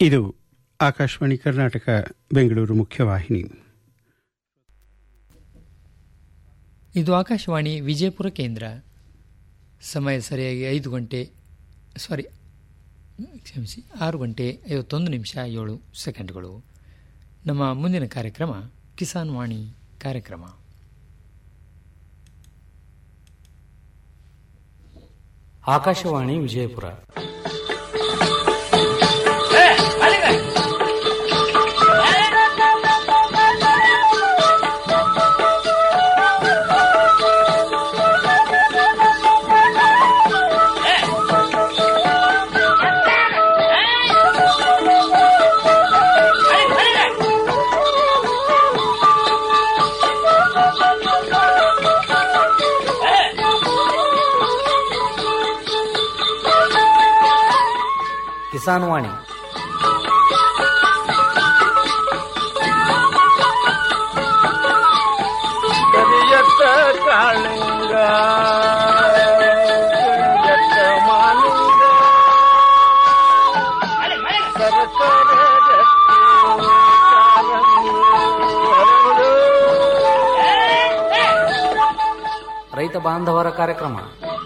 ಇದು ಆಕಾಶವಾಣಿ ಕರ್ನಾಟಕ ಬೆಂಗಳೂರು ಮುಖ್ಯವಾಹಿನಿ ಇದು ಆಕಾಶವಾಣಿ ವಿಜಯಪುರ ಕೇಂದ್ರ ಸಮಯ ಸರಿಯಾಗಿ ಐದು ಗಂಟೆ ಸಾರಿ ಕ್ಷಮಿಸಿ ಆರು ಗಂಟೆ ಐವತ್ತೊಂದು ನಿಮಿಷ ಏಳು ಸೆಕೆಂಡ್ಗಳು ನಮ್ಮ ಮುಂದಿನ ಕಾರ್ಯಕ್ರಮ ಕಿಸಾನ್ ವಾಣಿ ಕಾರ್ಯಕ್ರಮ ಆಕಾಶವಾಣಿ ವಿಜಯಪುರ ಕಿಸಾನ್ ವಾಣಿ ಕರಿಯತ್ತ ಕಾಳಿಂಗ ಕರಿಯತ್ತ ಮಾಲಿಂಗ ಸರಕಾರ ರೈತ ಬಾಂಧವರ ಕಾರ್ಯಕ್ರಮ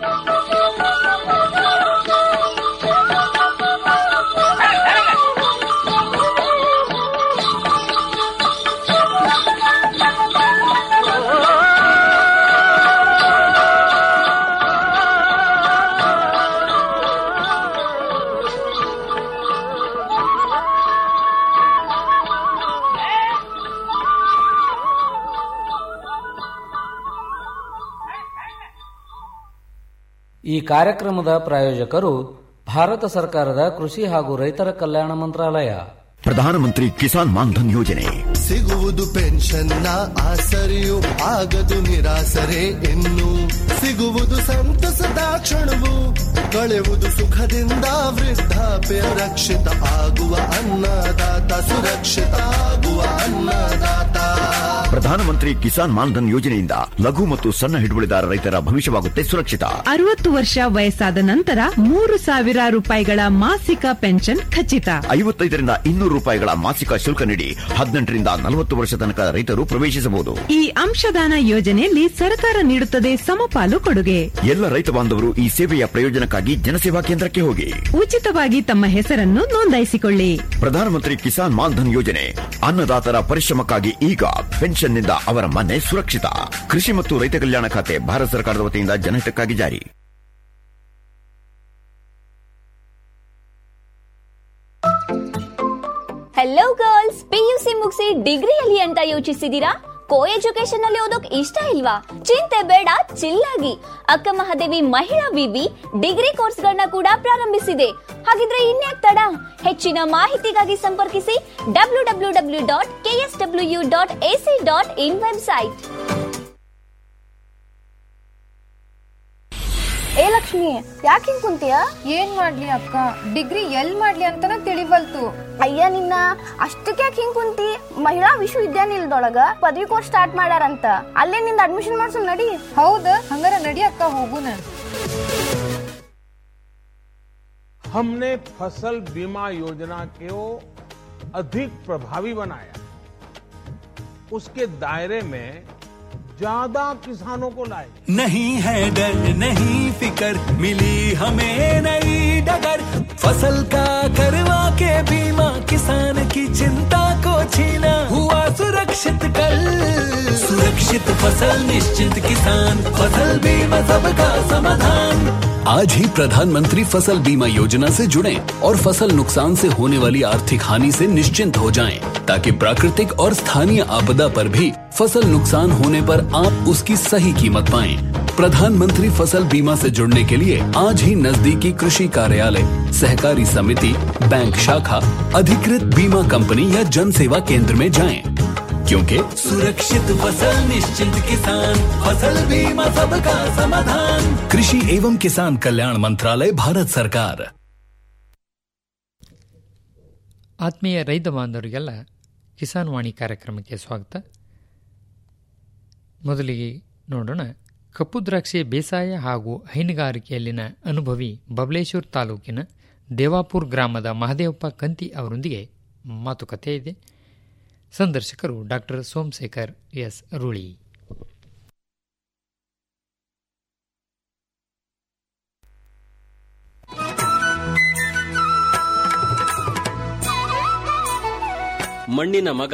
ಈ ಕಾರ್ಯಕ್ರಮದ ಪ್ರಾಯೋಜಕರು ಭಾರತ ಸರ್ಕಾರದ ಕೃಷಿ ಹಾಗೂ ರೈತರ ಕಲ್ಯಾಣ ಮಂತ್ರಾಲಯ ಪ್ರಧಾನಮಂತ್ರಿ ಕಿಸಾನ್ ಮಾನ್ಧನ್ ಯೋಜನೆ ಸಿಗುವುದು ಪೆನ್ಷನ್ನ ಆಸರೆಯು ಆಗದು ನಿರಾಸರೆ ಇನ್ನು ಸಿಗುವುದು ಸಂತಸದ ಕ್ಷಣವು ಕಳೆಯುವುದು ಸುಖದಿಂದ ವೃದ್ಧಾಪ್ಯ ರಕ್ಷಿತ ಆಗುವ ಅನ್ನದಾತ ಸುರಕ್ಷಿತ ಆಗುವ ಅನ್ನದಾತ ಪ್ರಧಾನಮಂತ್ರಿ ಕಿಸಾನ್ ಮಾನ್ಧನ್ ಯೋಜನೆಯಿಂದ ಲಘು ಮತ್ತು ಸಣ್ಣ ಹಿಡುವಳಿದಾರ ರೈತರ ಭವಿಷ್ಯವಾಗುತ್ತೆ ಸುರಕ್ಷಿತ ಅರವತ್ತು ವರ್ಷ ವಯಸ್ಸಾದ ನಂತರ ಮೂರು ಸಾವಿರ ರೂಪಾಯಿಗಳ ಮಾಸಿಕ ಪೆನ್ಷನ್ ಖಚಿತ ಐವತ್ತೈದರಿಂದ ಇನ್ನೂರು ರೂಪಾಯಿಗಳ ಮಾಸಿಕ ಶುಲ್ಕ ನೀಡಿ ಹದಿನೆಂಟರಿಂದ ನಲವತ್ತು ವರ್ಷ ತನಕ ರೈತರು ಪ್ರವೇಶಿಸಬಹುದು ಈ ಅಂಶದಾನ ಯೋಜನೆಯಲ್ಲಿ ಸರ್ಕಾರ ನೀಡುತ್ತದೆ ಸಮಪಾಲು ಕೊಡುಗೆ ಎಲ್ಲ ರೈತ ಬಾಂಧವರು ಈ ಸೇವೆಯ ಪ್ರಯೋಜನಕ್ಕಾಗಿ ಜನಸೇವಾ ಕೇಂದ್ರಕ್ಕೆ ಹೋಗಿ ಉಚಿತವಾಗಿ ತಮ್ಮ ಹೆಸರನ್ನು ನೋಂದಾಯಿಸಿಕೊಳ್ಳಿ ಪ್ರಧಾನಮಂತ್ರಿ ಕಿಸಾನ್ ಮಾನ್ಧನ್ ಯೋಜನೆ ಅನ್ನದಾತರ ಪರಿಶ್ರಮಕ್ಕಾಗಿ ಈಗ ಪೆನ್ಷನ್ನಿಂದ ಅವರ ಮನೆ ಸುರಕ್ಷಿತ ಕೃಷಿ ಮತ್ತು ರೈತ ಕಲ್ಯಾಣ ಖಾತೆ ಭಾರತ ಸರ್ಕಾರದ ವತಿಯಿಂದ ಜನಹಿತಕ್ಕಾಗಿ ಜಾರಿ ಹೆಲೋ ಗರ್ಲ್ಸ್ ಪಿಯುಸಿ ಮುಗಿಸಿ ಡಿಗ್ರಿಯಲ್ಲಿ ಅಂತ ಯೋಚಿಸಿದೀರಾ ಕೋ ಎಜುಕೇಶನ್ ಅಲ್ಲಿ ಓದೋಕ್ ಇಷ್ಟ ಇಲ್ವಾ ಚಿಂತೆ ಬೇಡ ಚಿಲ್ಲಾಗಿ ಅಕ್ಕ ಮಹಾದೇವಿ ಮಹಿಳಾ ವಿವಿ ಡಿಗ್ರಿ ಕೋರ್ಸ್ಗಳನ್ನ ಕೂಡ ಪ್ರಾರಂಭಿಸಿದೆ ಹಾಗಿದ್ರೆ ಇನ್ಯಾಕ್ ತಡ ಹೆಚ್ಚಿನ ಮಾಹಿತಿಗಾಗಿ ಸಂಪರ್ಕಿಸಿ W W W dot KS W U dot AC dot in website ಏ ಲಕ್ಷ್ಮಿ ಯಾಕೆ ಹಿಂಗ್ ಕುಂತೀಯ ಏನ್ ಮಾಡ್ಲಿ ಅಕ್ಕ ಡಿಗ್ರಿ ಎಲ್ ಮಾಡ್ಲಿ ಅಂತಾನ ತಿಳಿವಲ್ತು ಅಯ್ಯ ನಿನ್ನ ಅಷ್ಟಕ್ಕೆ ಯಾಕೆ ಹಿಂಗ್ ಕುಂತಿ ಮಹಿಳಾ ವಿಶ್ವವಿದ್ಯಾನಿಲಯದೊಳಗ ಪದವಿ ಕೋರ್ಸ್ ಸ್ಟಾರ್ಟ್ ಮಾಡ್ಯಾರಂತ ಅಲ್ಲೇ ನಿಂದ ಅಡ್ಮಿಷನ್ ಮಾಡ್ಸು ನಡಿ ಹೌದ ಹಂಗಾರ ನಡಿ ಅಕ್ಕ ಹೋಗುನ हमने फसल बीमा योजना को अधिक प्रभावी बनाया उसके दायरे में ज्यादा किसानों को लाए नहीं है डर नहीं फिकर मिली हमें नई डगर फसल का करवा के बीमा किसान की चिंता को छीना हुआ सुरक्षित कल सुरक्षित फसल निश्चित किसान फसल बीमा सबका समाधान आज ही प्रधानमंत्री फसल बीमा योजना से जुड़ें और फसल नुकसान से होने वाली आर्थिक हानि से निश्चिंत हो जाएं, ताकि प्राकृतिक और स्थानीय आपदा पर भी फसल नुकसान होने पर आप उसकी सही कीमत पाएं। प्रधानमंत्री फसल बीमा से जुड़ने के लिए आज ही नजदीकी कृषि कार्यालय सहकारी समिति बैंक शाखा अधिकृत बीमा कंपनी या जन सेवा केंद्र में जाएं, क्योंकि सुरक्षित फसल निश्चित किसान फसल बीमा सबका समाधान कृषि एवं किसान कल्याण मंत्रालय भारत सरकार ಆತ್ಮೀಯ ರೈತ ಬಾಂಧವರಿಗೆಲ್ಲ ಕಿಸಾನ್ ವಾಣಿ ಕಾರ್ಯಕ್ರಮಕ್ಕೆ ಸ್ವಾಗತ ಮೊದಲಿಗೆ ನೋಡೋಣ ಕಪ್ಪು ದ್ರಾಕ್ಷಿ ಬೇಸಾಯ ಹಾಗೂ ಹೈನುಗಾರಿಕೆಯಲ್ಲಿನ ಅನುಭವಿ ಬಬಲೇಶ್ವರ್ ತಾಲೂಕಿನ ದೇವಾಪುರ್ ಗ್ರಾಮದ ಮಹದೇವಪ್ಪ ಕಂತಿ ಅವರೊಂದಿಗೆ ಮಾತುಕತೆ ಇದೆ ಸಂದರ್ಶಕರು ಡಾಕ್ಟರ್ ಸೋಮಶೇಖರ್ ಎಸ್ ರೂಳಿ ಮಣ್ಣಿನ ಮಗ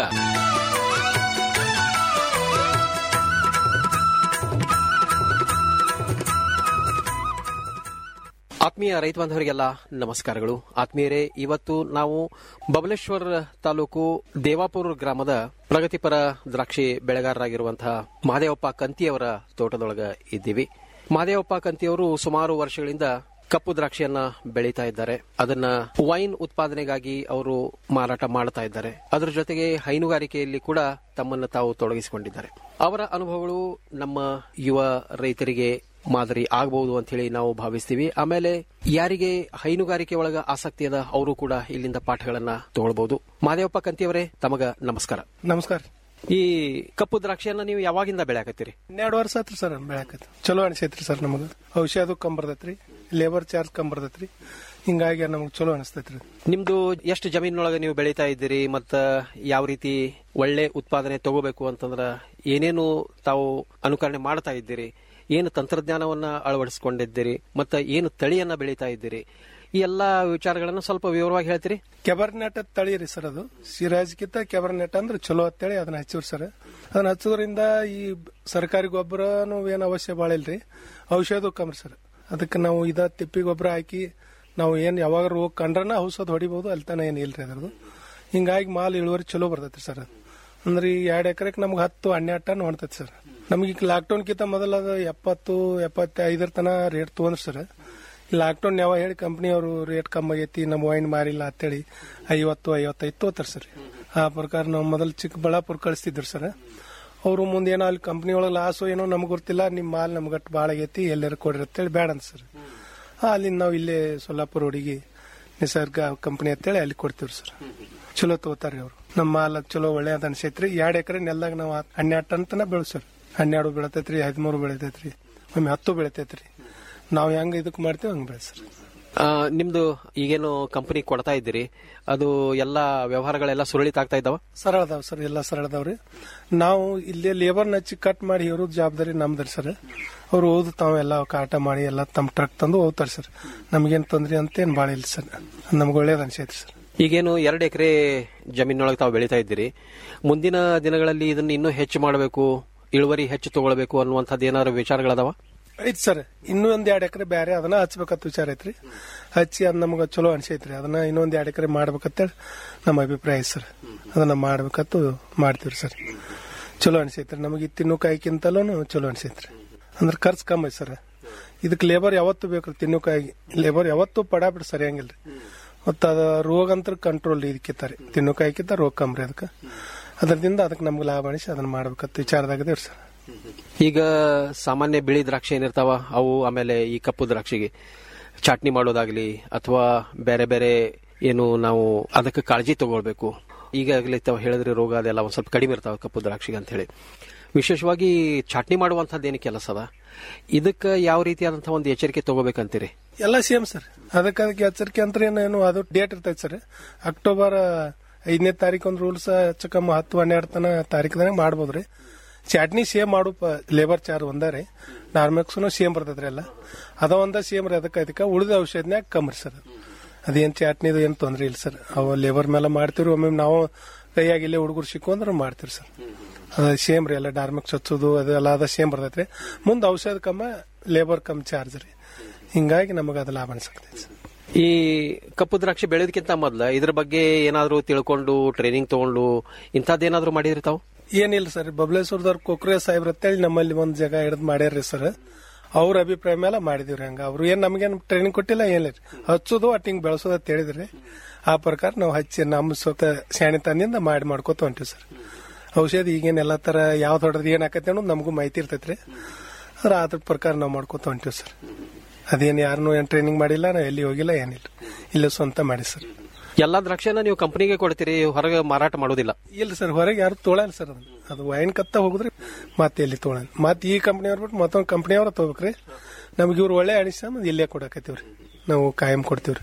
ಆತ್ಮೀಯ ರೈತ ಬಾಂಧವರಿಗೆಲ್ಲ ನಮಸ್ಕಾರಗಳು ಆತ್ಮೀಯರೇ ಇವತ್ತು ನಾವು ಬಬಲೇಶ್ವರ ತಾಲೂಕು ದೇವಾಪುರ ಗ್ರಾಮದ ಪ್ರಗತಿಪರ ದ್ರಾಕ್ಷಿ ಬೆಳೆಗಾರರಾಗಿರುವಂತಹ ಮಹದೇವಪ್ಪ ಕಂತಿಯವರ ತೋಟದೊಳಗ ಇದ್ದೀವಿ ಮಹದೇವಪ್ಪ ಕಂತಿಯವರು ಸುಮಾರು ವರ್ಷಗಳಿಂದ ಕಪ್ಪು ದ್ರಾಕ್ಷಿಯನ್ನ ಬೆಳೀತಾ ಇದ್ದಾರೆ ಅದನ್ನ ವೈನ್ ಉತ್ಪಾದನೆಗಾಗಿ ಅವರು ಮಾರಾಟ ಮಾಡ್ತಾ ಇದ್ದಾರೆ ಅದರ ಜೊತೆಗೆ ಹೈನುಗಾರಿಕೆಯಲ್ಲಿ ಕೂಡ ತಮ್ಮನ್ನು ತಾವು ತೊಡಗಿಸಿಕೊಂಡಿದ್ದಾರೆ ಅವರ ಅನುಭವಗಳು ನಮ್ಮ ಯುವ ರೈತರಿಗೆ ಮಾದರಿ ಆಗಬಹುದು ಅಂತ ಹೇಳಿ ನಾವು ಭಾವಿಸ್ತೀವಿ ಆಮೇಲೆ ಯಾರಿಗೆ ಹೈನುಗಾರಿಕೆ ಒಳಗ ಆಸಕ್ತಿ ಅದ ಅವರು ಕೂಡ ಇಲ್ಲಿಂದ ಪಾಠಗಳನ್ನ ತಗೊಳ್ಬಹುದು ಮಾದೇವಪ್ಪ ಕಂತಿಯವರೇ ತಮಗ ನಮಸ್ಕಾರ ನಮಸ್ಕಾರ ಈ ಕಪ್ಪು ದ್ರಾಕ್ಷಿಯನ್ನ ನೀವು ಯಾವಾಗಿಂದ ಬೆಳೆಯಾಕತ್ತೀರಿ ಹನ್ನೆರಡು ವರ್ಷ ಆತ್ರಿ ಸರ್ ಬೆಳಕತ್ ಚಲೋ ಅನಿಸೈತ್ರಿ ಸರ್ ನಮಗ ಔಷಧ ಕಮ್ ಬರ್ತೈತ್ರಿ ಲೇಬರ್ ಚಾರ್ಜ್ ಕಮ್ ಬರ್ತೈತ್ರಿ ಹಿಂಗಾಗಿ ನಮಗ್ ಚಲೋ ಅನಿಸ್ತೈತ್ರಿ ನಿಮ್ದು ಎಷ್ಟು ಜಮೀನೊಳಗ ನೀವು ಬೆಳೀತಾ ಇದ್ದೀರಿ ಮತ್ತ ಯಾವ ರೀತಿ ಒಳ್ಳೆ ಉತ್ಪಾದನೆ ತಗೋಬೇಕು ಅಂತಂದ್ರ ಏನೇನು ತಾವು ಅನುಕರಣೆ ಮಾಡ್ತಾ ಇದ್ದೀರಿ ಏನು ತಂತ್ರಜ್ಞಾನವನ್ನ ಅಳವಡಿಸಿಕೊಂಡಿದ್ದೀರಿ ಮತ್ತ ಏನು ತಳಿಯನ್ನ ಬೆಳೀತಾ ಇದ್ದೀರಿ ಈ ಎಲ್ಲಾ ವಿಚಾರಗಳನ್ನ ಸ್ವಲ್ಪ ವಿವರವಾಗಿ ಹೇಳ್ತೀರಿ ಕೆಬರ್ನೆಟ್ ತಳಿ ರೀ ಸರ್ ಅದು ಸಿರಾಜ್ಗಿಂತ ಕೆಬರ್ನೆಟ್ ಅಂದ್ರೆ ಚಲೋ ಅಂತೇಳಿ ಅದನ್ನ ಹಚ್ಚಿವ್ರಿ ಸರ್ ಅದನ್ನ ಹಚ್ಚೋದ್ರಿಂದ ಈ ಸರ್ಕಾರಿ ಗೊಬ್ಬರನು ಏನು ಅವಶ್ಯ ಭಾಳ ಇಲ್ರಿ ಔಷಧ ಕಮ್ರಿ ಸರ್ ಅದಕ್ಕೆ ನಾವು ಇದ ತಿಪ್ಪಿ ಗೊಬ್ಬರ ಹಾಕಿ ನಾವು ಏನ್ ಯಾವಾಗ ರೋಗ ಕಂಡ್ರನ ಔಷಧ ಹೊಡಿಬಹುದು ಅಲ್ಲಿ ತನ ಏನ್ ಇಲ್ರಿ ಅದ್ರದ್ದು ಹಿಂಗಾಗಿ ಮಾಲ್ ಇಳುವರಿ ಚಲೋ ಬರ್ತೈತ್ರಿ ಸರ್ ಅಂದ್ರೆ ಈ ಎರಡು ಎಕರೆಗೆ ನಮ್ಗೆ ಹತ್ತು ಹನ್ನೆರಡು ಟನ್ ಹೊಣ್ತೈತಿ ಸರ್ ನಮ್ಗೆ ಈಗ ಲಾಕ್ಡೌನ್ಕಿಂತ ಮೊದಲ ಅದು ಎಪ್ಪತ್ತು ಎಪ್ಪತ್ತೈದರ ತನ ರೇಟ್ ತೊಗೊಂಡ್ರಿ ಸರ್ ಲಾಕ್ಡೌನ್ ಯಾವ ಹೇಳಿ ಕಂಪ್ನಿ ಅವರು ರೇಟ್ ಕಮ್ಮಿ ಆಗೈತಿ ನಮ್ಮ ವೈನ್ ಮಾರಿಲ್ಲ ಅಂತೇಳಿ ಐವತ್ತು ಐವತ್ತೈದು ತೋತಾರ ಸರ್ ಆ ಪ್ರಕಾರ ನಾವು ಮೊದಲು ಚಿಕ್ಕಬಳ್ಳಾಪುರ ಕಳಿಸ್ತಿದ್ರು ಸರ್ ಅವರು ಮುಂದೆ ಏನೋ ಅಲ್ಲಿ ಕಂಪ್ನಿ ಒಳಗೆ ಲಾಸು ಏನೋ ನಮ್ಗೆ ಗೊತ್ತಿಲ್ಲ ನಿಮ್ಮ ಮಾಲ್ ನಮ್ಗಟ್ಟು ಭಾಳ ಆಗೈತಿ ಎಲ್ಲರೂ ಕೊಡ್ರಿ ಅಂತೇಳಿ ಬೇಡ ಅಂತ ಸರ್ ಅಲ್ಲಿಂದ ನಾವು ಇಲ್ಲೇ ಸೊಲ್ಲಾಪುರ ರೋಡಿಗೆ ನಿಸರ್ಗ ಕಂಪ್ನಿ ಅಂತೇಳಿ ಅಲ್ಲಿ ಕೊಡ್ತೀವ್ರಿ ಸರ್ ಚಲೋ ತಗೋತಾರ್ರಿ ಅವ್ರು ನಮ್ಮ ಮಾಲ್ ಚಲೋ ಒಳ್ಳೆ ಅಂತ ಅನ್ಸೈತ್ರಿ ಎರಡು ಎಕರೆ ನೆಲ್ದಾಗ ನಾವು ಹನ್ನೆರಡು ಟನ್ ತನ ಬೆಳೆಸೋರಿ ಹನ್ನೆರಡು ಬೆಳತೈತ್ರಿ ಹದಿಮೂರು ಬೆಳಿತೈತ್ರಿ ಒಮ್ಮೆ ಹತ್ತು ಬೆಳಿತೈತ್ರಿ ನಾವು ಹೆಂಗ್ ಇದಕ್ ಮಾಡ್ತೀವಿ ಹಂಗ್ ಬೆಳೆಸ್ರಿ ಆ, ನಿಮ್ದು ಈಗೇನು ಕಂಪನಿ ಕೊಡ್ತಾ ಇದ್ದೀರಿ ಅದು ಎಲ್ಲಾ ವ್ಯವಹಾರಗಳೆಲ್ಲ ಸುರಳಿತ ಆಗ್ತಾ ಇದ್ದಾವ ಸರಳ ಅದಾವ ಸರ್ ಎಲ್ಲ ಸರಳ ಅದಾವ್ರಿ ನಾವು ಇಲ್ಲೇ ಲೇಬರ್ ಹಚ್ಚಿ ಕಟ್ ಮಾಡಿ ಇರೋದು ಜವಾಬ್ದಾರಿ ನಮ್ದ್ರಿ ಸರ್ ಅವ್ರು ಓದು ತಾವೆಲ್ಲ ಕಾಟ ಮಾಡಿ ಎಲ್ಲ ತಮ್ಮ ಟ್ರಕ್ ತಂದು ಹೋಗ್ತಾರೆ ಸರ್ ನಮ್ಗೇನ್ ತೊಂದ್ರೆ ಅಂತ ಏನ್ ಭಾಳ ಇಲ್ಲ ಸರ್ ನಮ್ಗೆ ಒಳ್ಳೇದ್ ಅನ್ಸೈತ್ರಿ ಸರ್ ಈಗೇನು ಎರಡು ಎಕರೆ ಜಮೀನೊಳಗೆ ತಾವು ಬೆಳೀತಾ ಇದ್ದೀರಿ ಮುಂದಿನ ದಿನಗಳಲ್ಲಿ ಇದನ್ನ ಇನ್ನೂ ಹೆಚ್ಚು ಮಾಡಬೇಕು ಇಳುವರಿ ಹೆಚ್ಚು ತಗೊಳ್ಬೇಕು ಅನ್ನುವಂಥದ್ದು ಏನಾದ್ರು ವಿಚಾರಗಳದಾವ ಐತ್ ಸರ್ ಇನ್ನೂ ಒಂದ್ ಎರಡ್ ಎಕರೆ ಬೇರೆ ಅದನ್ನ ಹಚ್ಬೇಕಂತ ವಿಚಾರ ಐತ್ರಿ ಹಚ್ಚಿ ಅದ್ ನಮಗ ಚಲೋ ಅನ್ಸೈತ್ರಿ ಅದನ್ನ ಇನ್ನೊಂದ್ ಎರಡ್ ಎಕರೆ ಮಾಡ್ಬೇಕಂತೇಳಿ ನಮ್ಮ ಅಭಿಪ್ರಾಯ ಐತ್ ಸರ್ ಅದನ್ನ ಮಾಡ್ಬೇಕಂತ ಮಾಡ್ತೀವ್ರಿ ಸರ್ ಚಲೋ ಅನ್ಸೈತ್ರಿ ನಮಗೆ ತಿನ್ನುಕಾಯಿಕ್ಕಿಂತಲೂ ಚಲೋ ಅನ್ಸೈತ್ರಿ ಅಂದ್ರೆ ಖರ್ಚು ಕಮ್ಮಿ ಐತ್ ಸರ್ ಇದಕ್ಕೆ ಲೇಬರ್ ಯಾವತ್ತು ಬೇಕು ತಿನ್ನುಕಾಯಿ ಲೇಬರ್ ಯಾವತ್ತು ಪಡಾಬಿಟ್ಟು ಸರಿಯಂಗಿಲ್ರಿ ಮತ್ತ ಅದ ರೋಗ ಅಂತ ಕಂಟ್ರೋಲ್ ಇದಕ್ಕಿತ್ತಾರೆ ತಿನ್ನುಕಾಯಿಕ್ಕಿಂತ ರೋಗ ಕಮ್ಮಿ ಅದಕ್ಕೆ ಅದರಿಂದ ಅದಕ್ಕೆ ನಮ್ಗೆ ಲಾಭ ಅನಿಸಿ ಅದನ್ನ ಮಾಡ್ಬೇಕಂತ ವಿಚಾರದಾಗದೇವ್ರಿ ಸರ್ ಈಗ ಸಾಮಾನ್ಯ ಬಿಳಿ ದ್ರಾಕ್ಷಿ ಏನಿರ್ತಾವ ಅವು ಆಮೇಲೆ ಈ ಕಪ್ಪು ದ್ರಾಕ್ಷಿಗೆ ಚಟ್ನಿ ಮಾಡೋದಾಗ್ಲಿ ಅಥವಾ ಬೇರೆ ಬೇರೆ ಏನು ನಾವು ಅದಕ್ಕೆ ಕಾಳಜಿ ತಗೊಳ್ಬೇಕು ಈಗಾಗಲೇ ತಾವು ಹೇಳಿದ್ರೆ ರೋಗ ಅದೆಲ್ಲ ಒಂದ್ ಸ್ವಲ್ಪ ಕಡಿಮೆ ಇರ್ತಾವ ಕಪ್ಪು ದ್ರಾಕ್ಷಿಗೆ ಅಂತ ಹೇಳಿ ವಿಶೇಷವಾಗಿ ಚಟ್ನಿ ಮಾಡುವಂತದ್ದು ಏನು ಕೆಲಸ ಅದ ಇದಕ್ಕೆ ಯಾವ ರೀತಿಯಾದಂತಹ ಒಂದು ಎಚ್ಚರಿಕೆ ತಗೋಬೇಕಂತೀರಿ ಎಲ್ಲ ಸೇಮ್ ಸರ್ ಅದಕ್ಕೆ ಅದಕ್ಕೆ ಎಚ್ಚರಿಕೆ ಅಂತ ಏನು ಅದು ಡೇಟ್ ಇರ್ತೈತೆ ಸರ್ ಅಕ್ಟೋಬರ್ ಐದನೇ ತಾರೀಕು ಒಂದು ರೂಲ್ಸ್ ಹೆಚ್ಚು ಕಮ್ಮಿ ಹತ್ತು ಹನ್ನೆರಡು ತನ ತಾರೀಕದಾಗ ಮಾಡ್ಬೋದ್ರಿ ಚಟ್ನಿ ಸೇಮ್ ಮಾಡು ಲೇಬರ್ ಚಾರ್ಜ್ ಒಂದ ರೀ ನಾರ್ಮೆಕ್ಸ್ನು ಸೇಮ್ ಬರ್ತೈತ್ರಿ ಎಲ್ಲ ಅದ ಒಂದ ಸೇಮ್ ರೀ ಅದಕ್ಕೆ ಅದಕ್ಕೆ ಉಳಿದ ಔಷಧನ್ಯಾಗ ಕಮ್ಮಿ ಸರ್ ಅದೇನ್ ಚಟ್ನಿದು ಏನ್ ತೊಂದ್ರೆ ಇಲ್ಲ ಸರ್ ಅವ ಲೇಬರ್ ಮೇಲೆ ಮಾಡ್ತೀವಿ ಒಮ್ಮೆ ನಾವು ಕೈಯಾಗ ಇಲ್ಲೇ ಹುಡುಗರು ಸಿಕ್ಕೊಂಡ್ರೆ ಮಾಡ್ತೀವಿ ಸರ್ ಅದ ಸೇಮ್ ರೀ ಎಲ್ಲ ಡಾರ್ಮೆಕ್ಸ್ ಹಚ್ಚೋದು ಅದೆಲ್ಲ ಅದ ಸೇಮ್ ಬರ್ತೈತ್ರಿ ಮುಂದೆ ಔಷಧ ಕಮ್ಮ ಲೇಬರ್ ಕಮ್ಮಿ ಚಾರ್ಜ್ ರೀ ಹಿಂಗಾಗಿ ನಮಗೆ ಅದು ಲಾಭ ಅನ್ಸಕ್ತೈತಿ ಸರ್ ಈ ಕಪ್ಪು ದ್ರಾಕ್ಷಿ ಬೆಳೆಯೋದಕ್ಕಿಂತ ಮೊದಲ ಇದ್ರ ಬಗ್ಗೆ ಏನಾದ್ರು ತಿಳ್ಕೊಂಡು ಟ್ರೈನಿಂಗ್ ತಗೊಂಡು ಇಂಥದ್ದೇನಾದ್ರೂ ಮಾಡಿದ್ರಿ ತಾವು ಏನಿಲ್ಲ ಸರ್ ಬಬಲೇಶ್ವರದವ್ರ ಕೊಕ್ರೆ ಸಾಹೇಬ್ರ ಅಂತೇಳಿ ನಮ್ಮಲ್ಲಿ ಒಂದ್ ಜಾಗ ಹಿಡಿದು ಮಾಡ್ಯಾರ್ರಿ ಸರ್ ಅವ್ರ ಅಭಿಪ್ರಾಯ ಮೇಲೆ ಮಾಡಿದಿವ್ರಿ ಹಂಗ ಅವ್ರು ಏನ್ ನಮ್ಗೇನ್ ಟ್ರೈನಿಂಗ್ ಕೊಟ್ಟಿಲ್ಲ ಏನಿಲ್ಲ ರೀ ಹಚ್ಚೋದು ಒಟ್ಟು ಹಿಂಗ್ ಬೆಳೆಸೋದು ಅಂತ ಹೇಳಿದ್ರಿ ಆ ಪ್ರಕಾರ ನಾವು ಹಚ್ಚಿ ನಮ್ಮ ಸ್ವತಃ ಶಾಣಿತನದಿಂದ ಮಾಡಿ ಮಾಡ್ಕೋತ ಹೊಂಟಿವಿ ಸರ್ ಔಷಧಿ ಈಗೇನ್ ಎಲ್ಲಾ ತರ ಯಾವ್ದು ಹೊಡೆದ್ ಏನ್ ಆಕತಿ ಅನ್ನೋದು ನಮಗೂ ಮಾಹಿತಿ ಇರ್ತೈತ್ರಿ ಅದ್ರ ಅದ್ರ ಪ್ರಕಾರ ನಾವು ಮಾಡ್ಕೋತ ಹೊಂಟಿವಿ ಸರ್ ಅದೇನ್ ಯಾರನ್ನು ಏನ್ ಟ್ರೈನಿಂಗ್ ಮಾಡಿಲ್ಲ ನಾವು ಎಲ್ಲಿ ಹೋಗಿಲ್ಲ ಏನಿಲ್ಲ ಇಲ್ಲ ಸ್ವಂತ ಮಾಡಿ ಸರ್ ಎಲ್ಲಾ ದ್ರಾಕ್ಷಿಯನ್ನ ನೀವು ಕಂಪನಿಗೆ ಕೊಡ್ತೀರಿ ಹೊರಗೆ ಮಾರಾಟ ಮಾಡೋದಿಲ್ಲ ಇಲ್ಲ ಸರ್ ಹೊರಗೆ ಯಾರು ತೊಗೊಳಲ್ಲ ಸರ್ ಅದನ್ನ ಅದು ವೈನ್ ಕತ್ತ ಹೋಗುದ್ರಿ ಮತ್ತೆ ಎಲ್ಲಿ ತೊಗೊಳಲ್ಲ ಮತ್ತೆ ಈ ಕಂಪ್ನಿ ಅವ್ರು ಬಿಟ್ಟು ಮತ್ತೊಂದು ಕಂಪ್ನಿ ಅವ್ರ ತಗೋಬೇಕ್ರಿ ನಮ್ಗೆ ಇವ್ರು ಒಳ್ಳೆ ಅನಿಸ ಇಲ್ಲೇ ಕೊಡಕತ್ತೀವ್ರಿ ನಾವು ಕಾಯಂ ಕೊಡ್ತೀವ್ರಿ